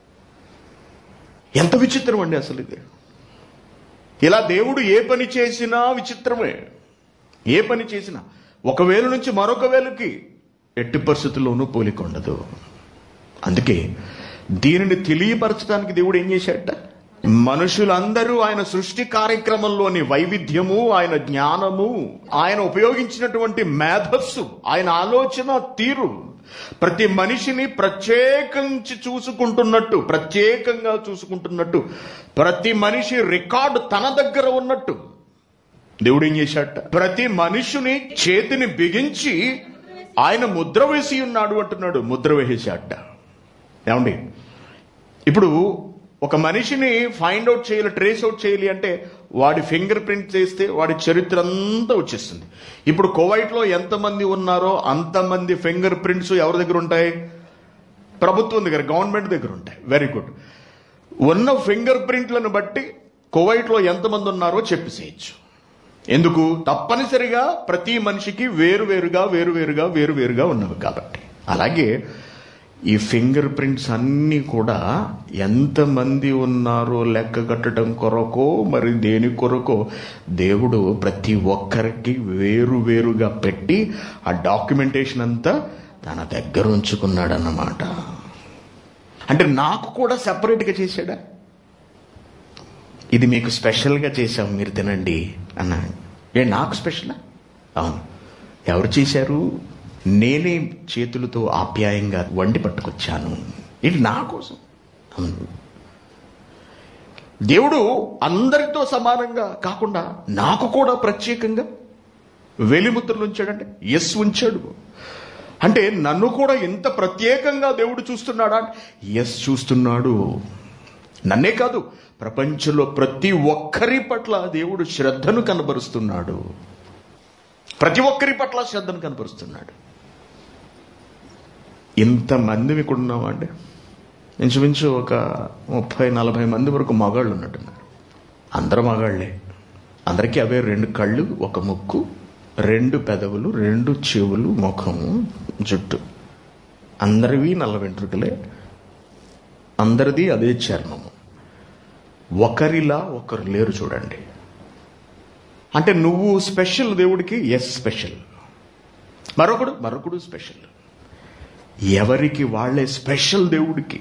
ఎంత విచిత్రం అండి అసలు ఇది ఇలా దేవుడు ఏ పని చేసినా విచిత్రమే ఏ పని చేసినా ఒక వేలు నుంచి మరొక వేలుకి ఎట్టి పరిస్థితుల్లోనూ పోలిక ఉండదు అందుకే దీనిని తెలియపరచడానికి దేవుడు ఏం చేశాడట మనుషులందరూ ఆయన సృష్టి కార్యక్రమంలోని వైవిధ్యము ఆయన జ్ఞానము ఆయన ఉపయోగించినటువంటి మేధస్సు ఆయన ఆలోచన తీరు ప్రతి మనిషిని ప్రత్యేకించి చూసుకుంటున్నట్టు ప్రత్యేకంగా చూసుకుంటున్నట్టు ప్రతి మనిషి రికార్డు తన దగ్గర ఉన్నట్టు దేవుడు ఏం చేశాడట ప్రతి మనుషుని చేతిని బిగించి ఆయన ముద్ర వేసి ఉన్నాడు అంటున్నాడు ముద్ర వేసేశాడట ఏమండి ఇప్పుడు ఒక మనిషిని ఫైండ్ అవుట్ చేయాలి ట్రేస్ అవుట్ చేయాలి అంటే వాడి ఫింగర్ ప్రింట్ చేస్తే వాడి చరిత్ర అంతా వచ్చేస్తుంది ఇప్పుడు కువైట్లో ఎంతమంది ఉన్నారో అంతమంది ఫింగర్ ప్రింట్స్ ఎవరి దగ్గర ఉంటాయి ప్రభుత్వం దగ్గర గవర్నమెంట్ దగ్గర ఉంటాయి వెరీ గుడ్ ఉన్న ఫింగర్ ప్రింట్లను బట్టి కువైట్లో ఎంతమంది ఉన్నారో చెప్పేసేయచ్చు ఎందుకు తప్పనిసరిగా ప్రతి మనిషికి వేరువేరుగా వేరువేరుగా వేరువేరుగా ఉన్నవి కాబట్టి అలాగే ఈ ఫింగర్ ప్రింట్స్ అన్నీ కూడా ఎంతమంది ఉన్నారో లెక్క కట్టడం కొరకో మరి దేని కొరకో దేవుడు ప్రతి ఒక్కరికి వేరు వేరుగా పెట్టి ఆ డాక్యుమెంటేషన్ అంతా తన దగ్గర ఉంచుకున్నాడన్నమాట అంటే నాకు కూడా సెపరేట్గా చేశాడా ఇది మీకు స్పెషల్గా చేశాం మీరు తినండి అన్న ఏ నాకు స్పెషలా అవును ఎవరు చేశారు నేనే చేతులతో ఆప్యాయంగా వండి పట్టుకొచ్చాను ఇది నా కోసం అవును దేవుడు అందరితో సమానంగా కాకుండా నాకు కూడా ప్రత్యేకంగా వెలిముద్రలు ఉంచాడంటే ఎస్ ఉంచాడు అంటే నన్ను కూడా ఇంత ప్రత్యేకంగా దేవుడు చూస్తున్నాడా ఎస్ చూస్తున్నాడు నన్నే కాదు ప్రపంచంలో ప్రతి ఒక్కరి పట్ల దేవుడు శ్రద్ధను కనబరుస్తున్నాడు ప్రతి ఒక్కరి పట్ల శ్రద్ధను కనబరుస్తున్నాడు ఇంతమంది ఇక్కడ ఉన్నామండి ఇంచుమించు ఒక ముప్పై నలభై మంది వరకు మగాళ్ళు ఉన్నట్టున్నారు అందరు మగాళ్ళే అందరికీ అవే రెండు కళ్ళు ఒక ముక్కు రెండు పెదవులు రెండు చెవులు ముఖము జుట్టు అందరివి నల్ల వెంట్రుకలే అందరిది అదే చర్మము ఒకరిలా ఒకరు లేరు చూడండి అంటే నువ్వు స్పెషల్ దేవుడికి ఎస్ స్పెషల్ మరొకడు మరొకడు స్పెషల్ ఎవరికి వాళ్ళే స్పెషల్ దేవుడికి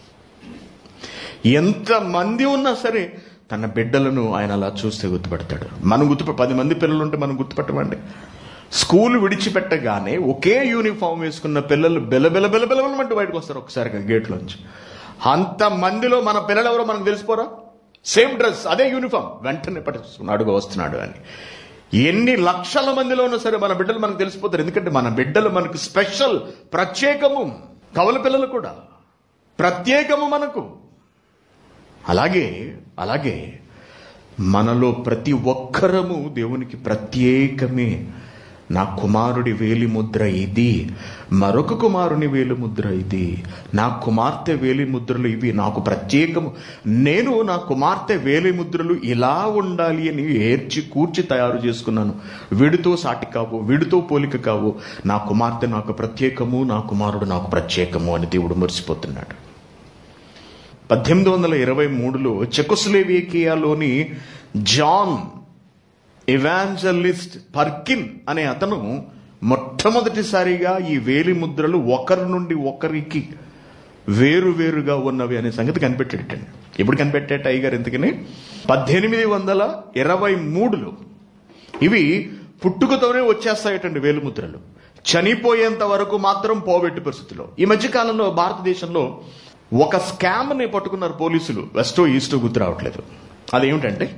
ఎంత మంది ఉన్నా సరే తన బిడ్డలను ఆయన అలా చూస్తే గుర్తుపడతాడు మనం గుర్తుప పది మంది పిల్లలు ఉంటే మనం గుర్తుపట్టమండి స్కూల్ విడిచిపెట్టగానే ఒకే యూనిఫామ్ వేసుకున్న పిల్లలు బెలబెల బెలబెలమంటూ బయటకు వస్తారు ఒకసారిగా గేట్లోంచి అంత మందిలో మన పిల్లలు ఎవరో మనకు తెలిసిపోరా సేమ్ డ్రెస్ అదే యూనిఫామ్ వెంటనే పట్టుకున్నాడు వస్తున్నాడు అని ఎన్ని లక్షల మందిలో ఉన్నా సరే మన బిడ్డలు మనకు తెలిసిపోతారు ఎందుకంటే మన బిడ్డలు మనకు స్పెషల్ ప్రత్యేకము కవల పిల్లలు కూడా ప్రత్యేకము మనకు అలాగే అలాగే మనలో ప్రతి ఒక్కరము దేవునికి ప్రత్యేకమే నా కుమారుడి వేలి ముద్ర ఇది మరొక కుమారుని వేలి ముద్ర ఇది నా కుమార్తె వేలి ముద్రలు ఇవి నాకు ప్రత్యేకము నేను నా కుమార్తె వేలి ముద్రలు ఇలా ఉండాలి అని ఏర్చి కూర్చి తయారు చేసుకున్నాను వీడితో సాటి కావు వీడితో పోలిక కావు నా కుమార్తె నాకు ప్రత్యేకము నా కుమారుడు నాకు ప్రత్యేకము అని దేవుడు మురిసిపోతున్నాడు పద్దెనిమిది వందల ఇరవై మూడులో చెకోస్లేవికియాలోని జాన్ ఎవాంజలిస్ట్ పర్కిన్ అనే అతను మొట్టమొదటిసారిగా ఈ వేలి ముద్రలు ఒకరి నుండి ఒకరికి వేరు వేరుగా ఉన్నవి అనే సంగతి కనిపెట్టాడటండి ఎప్పుడు కనిపెట్టాట అయ్యగారు ఎందుకని పద్దెనిమిది వందల ఇరవై మూడులో ఇవి పుట్టుకతోనే వచ్చేస్తాయటండి వేలుముద్రలు చనిపోయేంత వరకు మాత్రం పోబెట్టి పరిస్థితిలో ఈ మధ్య కాలంలో భారతదేశంలో ఒక స్కామ్ ని పట్టుకున్నారు పోలీసులు వెస్టో ఈస్టో గుర్తు రావట్లేదు అదేమిటంటే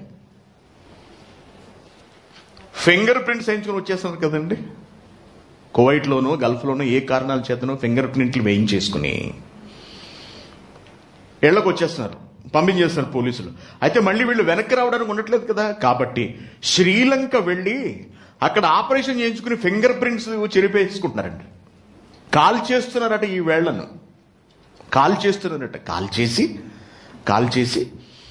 ఫింగర్ ప్రింట్స్ వేయించుకుని వచ్చేస్తున్నారు కదండి కువైట్లోనూ గల్ఫ్లోనూ ఏ కారణాల చేతనో ఫింగర్ ప్రింట్లు వేయించేసుకుని ఇళ్లకు వచ్చేస్తున్నారు పంపించేస్తున్నారు పోలీసులు అయితే మళ్ళీ వీళ్ళు వెనక్కి రావడానికి ఉండట్లేదు కదా కాబట్టి శ్రీలంక వెళ్ళి అక్కడ ఆపరేషన్ చేయించుకుని ఫింగర్ ప్రింట్స్ చెరిపేసుకుంటున్నారండి కాల్ చేస్తున్నారట ఈ వేళ్లను కాల్ చేస్తున్నారట కాల్ చేసి కాల్ చేసి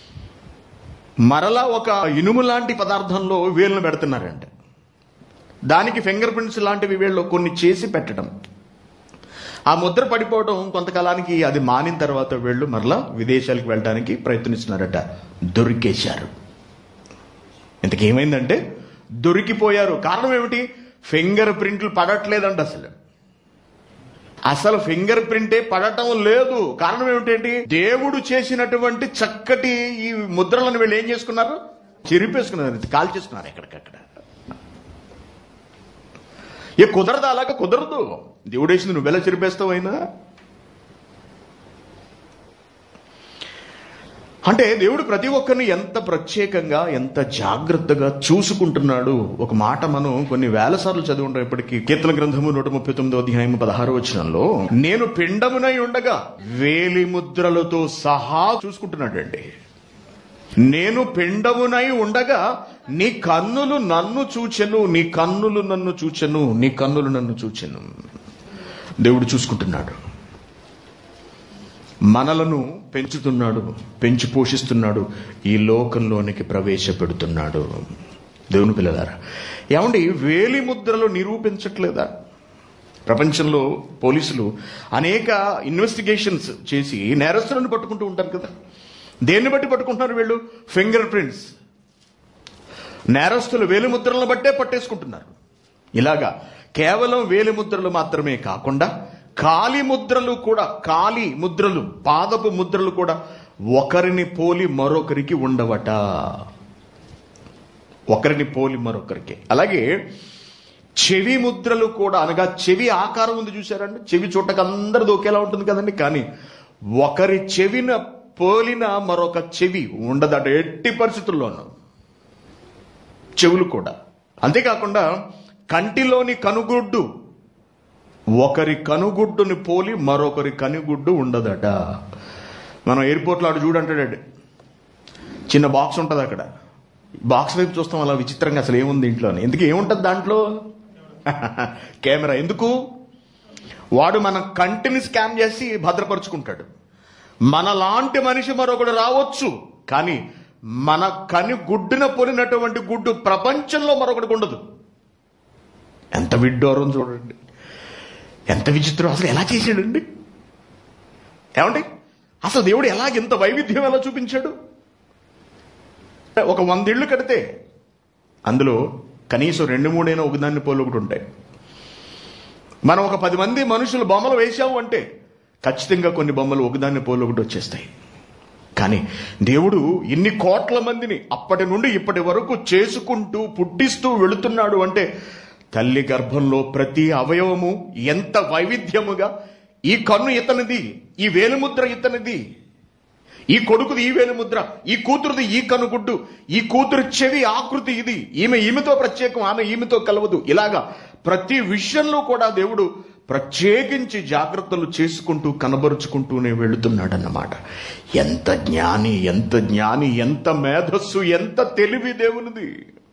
మరలా ఒక ఇనుము లాంటి పదార్థంలో వేళ్ళను పెడుతున్నారంట దానికి ఫింగర్ ప్రింట్స్ లాంటివి వీళ్ళు కొన్ని చేసి పెట్టడం ఆ ముద్ర పడిపోవడం కొంతకాలానికి అది మానిన తర్వాత వీళ్ళు మరలా విదేశాలకు వెళ్ళడానికి ప్రయత్నిస్తున్నారట దొరికేశారు ఇంతకేమైందంటే దొరికిపోయారు కారణం ఏమిటి ఫింగర్ ప్రింట్లు పడట్లేదంట అసలు అసలు ఫింగర్ ప్రింటే పడటం లేదు కారణం ఏమిటండి దేవుడు చేసినటువంటి చక్కటి ఈ ముద్రలను వీళ్ళు ఏం చేసుకున్నారు చెరిపేసుకున్నారు కాల్ చేసుకున్నారు ఎక్కడికక్కడ ఏ కుదరదు అలాగా కుదరదు దేవుడేసింది నువ్వెలా చెరిపేస్తావు అయినా అంటే దేవుడు ప్రతి ఒక్కరిని ఎంత ప్రత్యేకంగా ఎంత జాగ్రత్తగా చూసుకుంటున్నాడు ఒక మాట మనం కొన్ని వేల సార్లు చదివి ఉంటాం ఇప్పటికీ కీర్తన గ్రంథము నూట ముప్పై తొమ్మిదో అధ్యాయం పదహారు వచనంలో నేను పిండమునై ఉండగా వేలి ముద్రలతో సహా చూసుకుంటున్నాడండి నేను పిండమునై ఉండగా నీ కన్నులు నన్ను చూచెను నీ కన్నులు నన్ను చూచెను నీ కన్నులు నన్ను చూచెను దేవుడు చూసుకుంటున్నాడు మనలను పెంచుతున్నాడు పెంచి పోషిస్తున్నాడు ఈ లోకంలోనికి ప్రవేశపెడుతున్నాడు దేవుని పిల్లలారా ఏమండి వేలి ముద్రలు నిరూపించట్లేదా ప్రపంచంలో పోలీసులు అనేక ఇన్వెస్టిగేషన్స్ చేసి నేరస్తులను పట్టుకుంటూ ఉంటారు కదా దేన్ని బట్టి పట్టుకుంటున్నారు వీళ్ళు ఫింగర్ ప్రింట్స్ నేరస్తులు వేలిముద్రలను బట్టే పట్టేసుకుంటున్నారు ఇలాగా కేవలం వేలిముద్రలు మాత్రమే కాకుండా కాలి ముద్రలు కూడా కాలి ముద్రలు పాదపు ముద్రలు కూడా ఒకరిని పోలి మరొకరికి ఉండవట ఒకరిని పోలి మరొకరికి అలాగే చెవి ముద్రలు కూడా అనగా చెవి ఆకారం ఉంది చూసారండి చెవి చూడటకు అందరిది ఒకేలా ఉంటుంది కదండి కానీ ఒకరి చెవిన పోలిన మరొక చెవి ఉండదట ఎట్టి పరిస్థితుల్లోనూ చెవులు కూడా అంతేకాకుండా కంటిలోని కనుగుడ్డు ఒకరి కనుగుడ్డుని పోలి మరొకరి కనుగుడ్డు ఉండదట మనం ఎయిర్పోర్ట్లో అటు చూడంటాడండి చిన్న బాక్స్ ఉంటుంది అక్కడ బాక్స్ వైపు చూస్తాం అలా విచిత్రంగా అసలు ఏముంది ఇంట్లోనే ఎందుకు ఏముంటుంది దాంట్లో కెమెరా ఎందుకు వాడు మన కంటిని స్కాన్ చేసి భద్రపరుచుకుంటాడు మనలాంటి మనిషి మరొకడు రావచ్చు కానీ మన కని గుడ్డున పొలినటువంటి గుడ్డు ప్రపంచంలో మరొకటికి ఉండదు ఎంత విడ్డూరం చూడండి ఎంత విచిత్రం అసలు ఎలా చేశాడండి ఏమండి అసలు దేవుడు ఎలా ఎంత వైవిధ్యం ఎలా చూపించాడు ఒక వంద ఇళ్ళు కడితే అందులో కనీసం రెండు మూడైనా ఒకదాన్ని పోలు ఒకటి ఉంటాయి మనం ఒక పది మంది మనుషులు బొమ్మలు వేసాము అంటే ఖచ్చితంగా కొన్ని బొమ్మలు ఒకదాన్ని పోలు ఒకటి వచ్చేస్తాయి కానీ దేవుడు ఇన్ని కోట్ల మందిని అప్పటి నుండి ఇప్పటి వరకు చేసుకుంటూ పుట్టిస్తూ వెళుతున్నాడు అంటే తల్లి గర్భంలో ప్రతి అవయవము ఎంత వైవిధ్యముగా ఈ కన్ను ఇతనిది ఈ వేలుముద్ర ఇతనిది ఈ కొడుకుది ఈ వేలుముద్ర ఈ కూతురుది ఈ కనుగుడ్డు ఈ కూతురు చెవి ఆకృతి ఇది ఈమె ఈమెతో ప్రత్యేకం ఆమె ఈమెతో కలవదు ఇలాగా ప్రతి విషయంలో కూడా దేవుడు ప్రత్యేకించి జాగ్రత్తలు చేసుకుంటూ కనబరుచుకుంటూనే వెళుతున్నాడన్నమాట ఎంత జ్ఞాని ఎంత జ్ఞాని ఎంత మేధస్సు ఎంత తెలివి దేవునిది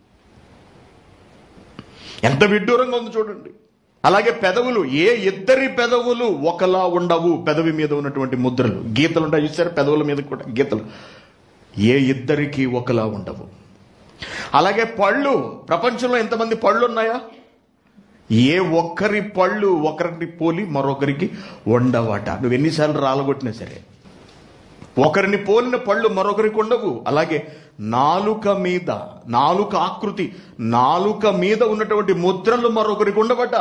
ఎంత విడ్డూరంగా ఉంది చూడండి అలాగే పెదవులు ఏ ఇద్దరి పెదవులు ఒకలా ఉండవు పెదవి మీద ఉన్నటువంటి ముద్రలు గీతలు ఉంటాయి చూసారు పెదవుల మీద కూడా గీతలు ఏ ఇద్దరికి ఒకలా ఉండవు అలాగే పళ్ళు ప్రపంచంలో ఎంతమంది పళ్ళు ఉన్నాయా ఏ ఒక్కరి పళ్ళు ఒకరిని పోలి మరొకరికి ఉండవట నువ్వు ఎన్నిసార్లు రాలగొట్టినా సరే ఒకరిని పోలిన పళ్ళు మరొకరికి ఉండవు అలాగే నాలుక మీద నాలుక ఆకృతి నాలుక మీద ఉన్నటువంటి ముద్రలు మరొకరికి ఉండవట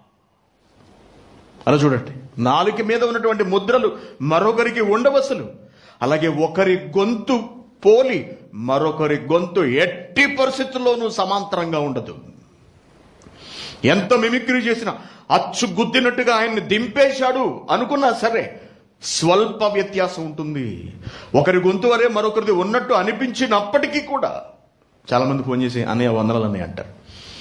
అలా చూడండి నాలుక మీద ఉన్నటువంటి ముద్రలు మరొకరికి ఉండవసలు అలాగే ఒకరి గొంతు పోలి మరొకరి గొంతు ఎట్టి పరిస్థితుల్లోనూ సమాంతరంగా ఉండదు ఎంత మిమిక్రీ చేసినా అచ్చు గుద్దినట్టుగా ఆయన్ని దింపేశాడు అనుకున్నా సరే స్వల్ప వ్యత్యాసం ఉంటుంది ఒకరి గొంతు వరే మరొకరిది ఉన్నట్టు అనిపించినప్పటికీ కూడా చాలా మంది ఫోన్ చేసి అన్నయ్య వందనాలు అన్నయ్య అంటారు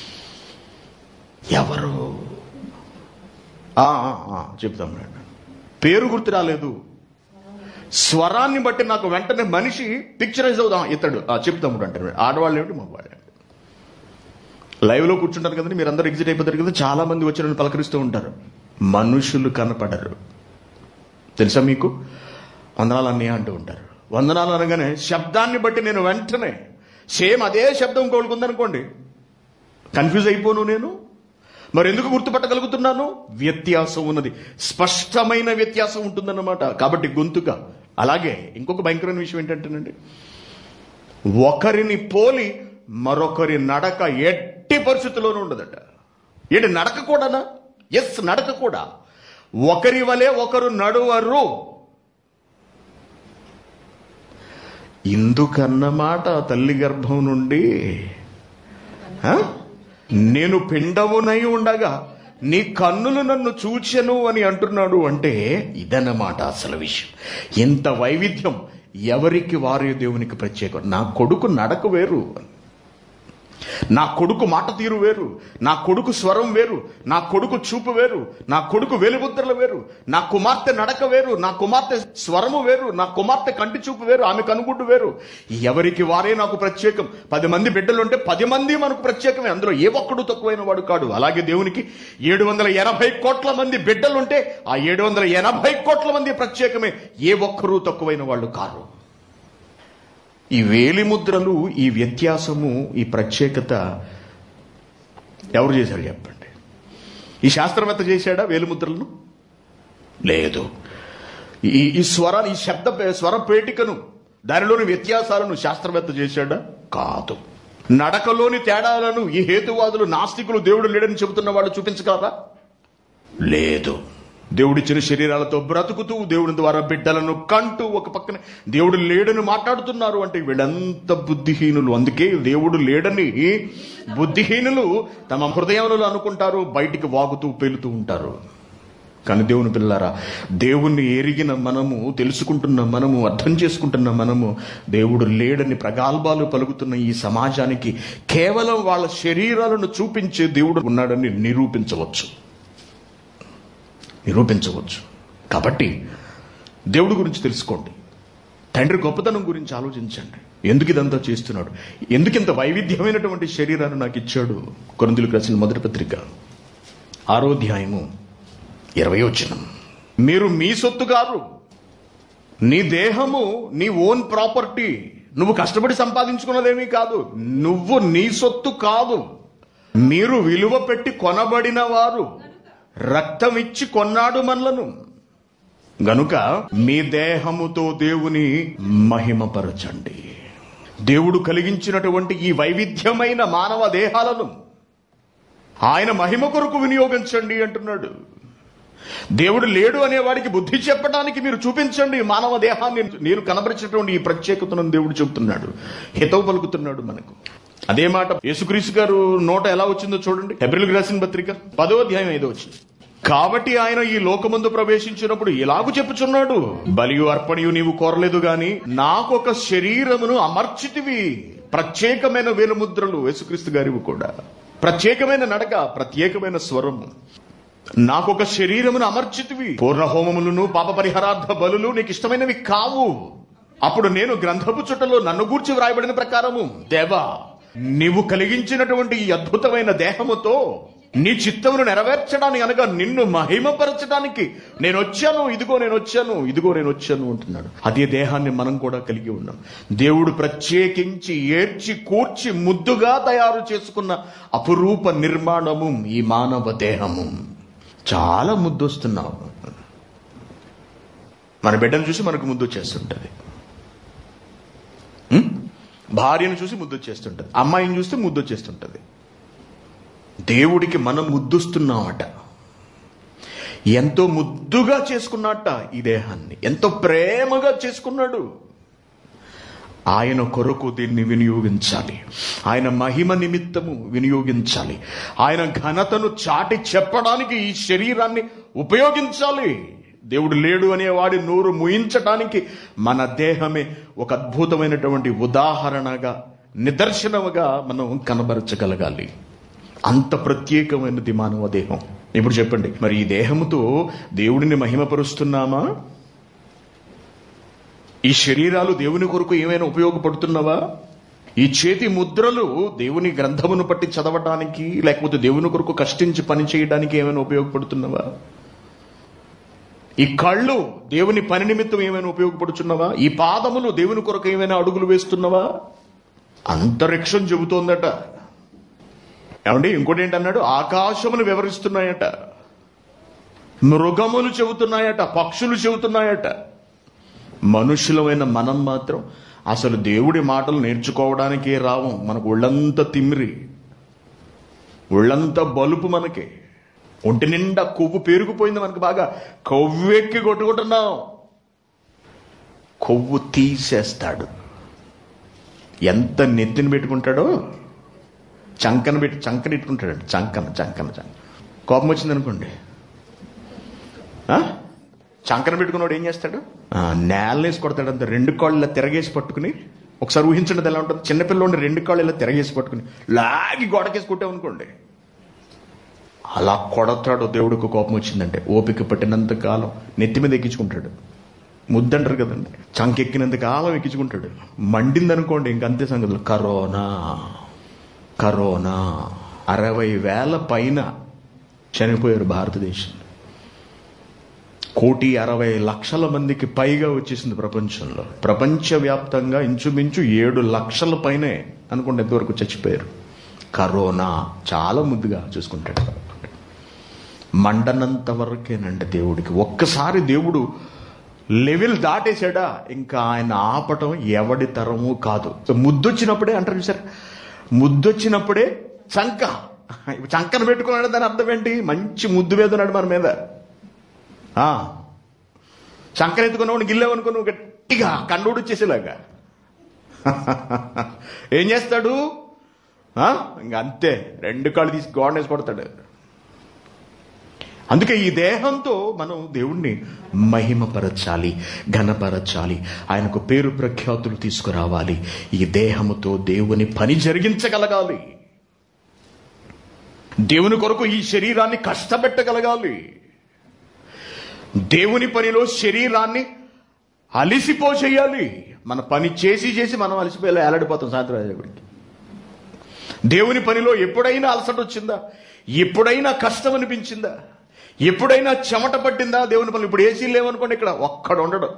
ఎవరు ఆ, ఆ, ఆ, చెప్తాం రండి పేరు గుర్తు రాలేదు స్వరాన్ని బట్టి నాకు వెంటనే మనిషి పిక్చరైజ్ అవుదాం ఇతడు ఆ, చెప్తాము అంటారు ఆడవాళ్ళు ఏమిటి మగవాళ్ళు ఏమిటి లైవ్ లో కూర్చుంటారు కదండి మీరు అందరూ ఎగ్జిట్ అయిపోతారు కదా చాలా మంది వచ్చి నన్ను పలకరిస్తూ ఉంటారు మనుషులు కనపడరు తెలుసా మీకు వందనాలు అన్నయ్య అంటూ ఉంటారు వందనాలు అనగానే శబ్దాన్ని బట్టి నేను వెంటనే సేమ్ అదే శబ్దం ఇంకోళ్ళకి ఉందనుకోండి కన్ఫ్యూజ్ అయిపోను నేను మరి ఎందుకు గుర్తుపట్టగలుగుతున్నాను వ్యత్యాసం ఉన్నది స్పష్టమైన వ్యత్యాసం ఉంటుందన్నమాట కాబట్టి గొంతుక అలాగే ఇంకొక భయంకరమైన విషయం ఏంటంటేనండి ఒకరిని పోలి మరొకరి నడక ఎట్టి పరిస్థితుల్లోనూ ఉండదట ఏంటి నడక కూడానా ఎస్ నడక కూడా ఒకరి వలె ఒకరు నడువరు ఇందుకన్నమాట తల్లి గర్భం నుండి ఆ? నేను పిండమునై ఉండగా నీ కన్నులు నన్ను చూచెను అని అంటున్నాడు అంటే ఇదన్నమాట అసలు విషయం ఇంత వైవిధ్యం ఎవరికి వారే దేవునికి ప్రత్యేకం నా కొడుకు నడక వేరు నా కొడుకు మాట తీరు వేరు నా కొడుకు స్వరం వేరు నా కొడుకు చూపు వేరు నా కొడుకు వెలుగుద్రలు వేరు నా కుమార్తె నడక వేరు నా కుమార్తె స్వరము వేరు నా కుమార్తె కంటి చూపు వేరు ఆమె కనుగుడ్డు వేరు ఎవరికి వారే నాకు ప్రత్యేకం పది మంది బిడ్డలు ఉంటే పది మంది మనకు ప్రత్యేకమే అందులో ఏ ఒక్కడు తక్కువైన వాడు కాడు అలాగే దేవునికి ఏడు వందల ఎనభై కోట్ల మంది బిడ్డలుంటే ఆ ఏడు వందల ఎనభై కోట్ల మంది ప్రత్యేకమే ఏ ఒక్కరూ తక్కువైన వాళ్ళు కారు ఈ వేలి ముద్రలు ఈ వ్యత్యాసము ఈ ప్రత్యేకత ఎవరు చేశారు చెప్పండి ఈ శాస్త్రవేత్త చేశాడా వేలి ముద్రలను లేదు ఈ ఈ స్వరాన్ని ఈ శబ్ద స్వర పేటికను దానిలోని వ్యత్యాసాలను శాస్త్రవేత్త చేశాడా కాదు నడకలోని తేడాలను ఈ హేతువాదులు నాస్తికులు దేవుడు లేడని చెబుతున్న వాళ్ళు చూపించగలరా లేదు దేవుడిచ్చిన శరీరాలతో బ్రతుకుతూ దేవుని ద్వారా బిడ్డలను కంటూ ఒక పక్కన దేవుడు లేడని మాట్లాడుతున్నారు అంటే వీళ్ళంత బుద్ధిహీనులు అందుకే దేవుడు లేడని బుద్ధిహీనులు తమ హృదయంలో అనుకుంటారు బయటికి వాగుతూ పేలుతూ ఉంటారు కానీ దేవుని పిల్లారా దేవుణ్ణి ఎరిగిన మనము తెలుసుకుంటున్న మనము అర్థం చేసుకుంటున్న మనము దేవుడు లేడని ప్రగల్భాలు పలుకుతున్న ఈ సమాజానికి కేవలం వాళ్ళ శరీరాలను చూపించే దేవుడు ఉన్నాడని నిరూపించవచ్చు నిరూపించవచ్చు కాబట్టి దేవుడి గురించి తెలుసుకోండి తండ్రి గొప్పతనం గురించి ఆలోచించండి ఎందుకు ఇదంతా చేస్తున్నాడు ఎందుకు ఇంత వైవిధ్యమైనటువంటి శరీరాన్ని నాకు ఇచ్చాడు కొరందులకు రాసిన మొదటి పత్రిక ఆరో అధ్యాయము ఇరవై వచ్చినం మీరు మీ సొత్తు కారు నీ దేహము నీ ఓన్ ప్రాపర్టీ నువ్వు కష్టపడి సంపాదించుకున్నదేమీ కాదు నువ్వు నీ సొత్తు కాదు మీరు విలువ పెట్టి కొనబడిన వారు రక్తం ఇచ్చి కొన్నాడు మనలను గనుక మీ దేహముతో దేవుని మహిమపరచండి దేవుడు కలిగించినటువంటి ఈ వైవిధ్యమైన మానవ దేహాలను ఆయన మహిమ కొరకు వినియోగించండి అంటున్నాడు దేవుడు లేడు అనేవాడికి బుద్ధి చెప్పడానికి మీరు చూపించండి మానవ దేహాన్ని నేను కనబరిచినటువంటి ఈ ప్రత్యేకతను దేవుడు చెబుతున్నాడు హితవు పలుకుతున్నాడు మనకు అదే మాట యేసుక్రీస్తు గారు నోట ఎలా వచ్చిందో చూడండి ఎబ్రిల్ రాసిన పత్రిక పదో అధ్యాయం ఐదో వచ్చింది కాబట్టి ఆయన ఈ లోకమందు ప్రవేశించినప్పుడు ఇలాగు చెప్పుచున్నాడు బలియు అర్పణయు నీవు కోరలేదు గాని నాకొక శరీరమును అమర్చితివి ప్రత్యేకమైన వేలుముద్రలు యేసుక్రీస్తు గారివి కూడా ప్రత్యేకమైన నడక ప్రత్యేకమైన స్వరము నాకొక శరీరమును అమర్చితివి పూర్ణ హోమములను పాప పరిహారార్థ బలులు నీకు ఇష్టమైనవి కావు అప్పుడు నేను గ్రంథపు చుట్టలో నన్ను గూర్చి వ్రాయబడిన ప్రకారము దేవా నీవు కలిగించినటువంటి ఈ అద్భుతమైన దేహముతో నీ చిత్తమును నెరవేర్చడానికి అనగా నిన్ను మహిమపరచడానికి నేను వచ్చాను ఇదిగో నేను వచ్చాను ఇదిగో నేను వచ్చాను అంటున్నాడు అదే దేహాన్ని మనం కూడా కలిగి ఉన్నాం దేవుడు ప్రత్యేకించి ఏడ్చి కూర్చి ముద్దుగా తయారు చేసుకున్న అపురూప నిర్మాణము ఈ మానవ దేహము చాలా ముద్దొస్తున్నావు మన బిడ్డను చూసి మనకు ముద్దు వచ్చేస్తుంటది ఉం? భార్యను చూసి ముద్దు వచ్చేస్తుంటది అమ్మాయిని చూస్తే ముద్దు వచ్చేస్తుంటది దేవుడికి మనం ముద్దుస్తున్నామట ఎంతో ముద్దుగా చేసుకున్నట్ట ఈ దేహాన్ని ఎంతో ప్రేమగా చేసుకున్నాడు ఆయన కొరకు దీన్ని వినియోగించాలి ఆయన మహిమ నిమిత్తము వినియోగించాలి ఆయన ఘనతను చాటి చెప్పడానికి ఈ శరీరాన్ని ఉపయోగించాలి దేవుడు లేడు అనేవాడి నోరు ముయించటానికి మన దేహమే ఒక అద్భుతమైనటువంటి ఉదాహరణగా నిదర్శనముగా మనం కనబరచగలగాలి అంత ప్రత్యేకమైనది మానవ దేహం ఇప్పుడు చెప్పండి మరి ఈ దేహముతో దేవుడిని మహిమపరుస్తున్నామా ఈ శరీరాలు దేవుని కొరకు ఏమైనా ఉపయోగపడుతున్నవా ఈ చేతి ముద్రలు దేవుని గ్రంథమును పట్టి చదవటానికి లేకపోతే దేవుని కొరకు కష్టించి పని చేయడానికి ఏమైనా ఉపయోగపడుతున్నవా ఈ కళ్ళు దేవుని పని నిమిత్తం ఏమైనా ఉపయోగపడుతున్నవా ఈ పాదములు దేవుని కొరకు ఏమైనా అడుగులు వేస్తున్నవా అంతరిక్షం చెబుతోందట ఏమండి ఇంకోటి ఏంటన్నాడు ఆకాశములు వివరిస్తున్నాయట మృగములు చెబుతున్నాయట పక్షులు చెబుతున్నాయట మనుషులమైన మనం మాత్రం అసలు దేవుడి మాటలు నేర్చుకోవడానికే రావం మనకు ఒళ్ళంతా తిమ్మిరి ఒళ్ళంతా బలుపు మనకి ఒంటి నిండా కొవ్వు పేరుకుపోయింది మనకు బాగా కొవ్వెక్కి కొట్టుకుంటున్నాం కొవ్వు తీసేస్తాడు ఎంత నెత్తిని పెట్టుకుంటాడో చంకన పెట్టి చంకన పెట్టుకుంటాడు చంకన చంకన చంకన కోపం వచ్చింది అనుకోండి చంకన పెట్టుకున్నాడు ఏం చేస్తాడు ఆ, నేలనేసి కొడతాడు అంత రెండు కాళ్ళు ఇలా తిరగేసి పట్టుకుని ఒకసారి ఊహించండి అది ఎలా ఉంటుంది చిన్నపిల్లోని రెండు కాళ్ళు ఇలా తిరగేసి పట్టుకుని లాగి గోడకేసి కొట్టామనుకోండి అలా కొడతాడు దేవుడికి కోపం వచ్చిందంటే ఓపిక పట్టినంత కాలం నెత్తి మీద ఎక్కించుకుంటాడు ముద్దంటారు కదండి చంకెక్కినంత కాలం ఎక్కించుకుంటాడు మండిందనుకోండి ఇంకంతే సంగతులు కరోనా కరోనా అరవై వేల పైన చనిపోయారు భారతదేశం కోటి అరవై లక్షల మందికి పైగా వచ్చేసింది ప్రపంచంలో ప్రపంచవ్యాప్తంగా ఇంచుమించు ఏడు లక్షల పైనే అనుకోండి ఎంతవరకు చచ్చిపోయారు కరోనా చాలా ముద్దుగా చూసుకుంటాడు మండనంత వరకేనండి దేవుడికి ఒక్కసారి దేవుడు లెవెల్ దాటేశాడా ఇంకా ఆయన ఆపటం ఎవడి తరము కాదు సో ముద్దొచ్చినప్పుడే అంటారు సార్ ముద్దొచ్చినప్పుడే చంక ఇప్పుడు చంకను పెట్టుకున్నాడు దాని అర్థం ఏంటి మంచి ముద్దు వేదున్నాడు మన మీద ఆ, చంకనెత్తుకున్నావు గిల్లేవనుకో నువ్వు గట్టిగా కండూడు వచ్చేసేలాగా ఏం చేస్తాడు ఆ, ఇంక అంతే రెండు కాళ్ళు తీసి గోడనేసి కొడతాడు అందుకే ఈ దేహంతో మనం దేవుణ్ణి మహిమపరచాలి ఘనపరచాలి ఆయనకు పేరు ప్రఖ్యాతులు తీసుకురావాలి ఈ దేహముతో దేవుని పని జరిగించగలగాలి దేవుని కొరకు ఈ శరీరాన్ని కష్టపెట్టగలగాలి దేవుని పనిలో శరీరాన్ని అలిసిపో చేయాలి మన పని చేసి చేసి మనం అలసిపోయేలా ఏలాడిపోతాం సాయంత్రం అయ్యేప్పటికి దేవుని పనిలో ఎప్పుడైనా అలసట వచ్చిందా ఎప్పుడైనా కష్టం అనిపించిందా ఎప్పుడైనా చెమట పట్టిందా దేవుని పనులు ఇప్పుడు ఏసీ లేవనుకోండి ఇక్కడ ఒక్కడు ఉండడు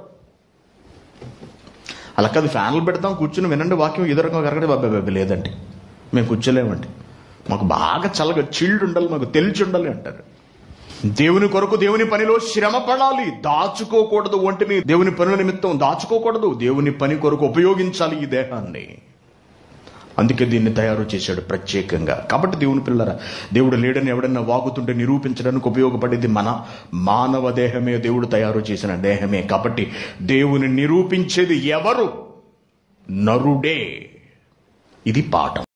అలా కాదు ఫ్యాన్లు పెడతాం కూర్చుని వినండి వాక్యం ఇదే రకంగా కరగడే బాబా బాబా లేదండి మేము కూర్చోలేమండి మాకు బాగా చల్లగా చిల్డ్ ఉండాలి మాకు తెలిసి ఉండాలి అంటారు దేవుని కొరకు దేవుని పనిలో శ్రమ పడాలి దాచుకోకూడదు ఒంటిని దేవుని పనుల నిమిత్తం దాచుకోకూడదు దేవుని పని కొరకు ఉపయోగించాలి ఈ దేహాన్ని అందుకే దీన్ని తయారు చేశాడు ప్రత్యేకంగా కాబట్టి దేవుని పిల్లరా దేవుడు లేడని ఎవడన్నా వాగుతుంటే నిరూపించడానికి ఉపయోగపడేది మన మానవ దేహమే దేవుడు తయారు చేసిన దేహమే కాబట్టి దేవుని నిరూపించేది ఎవరు నరుడే ఇది పాఠం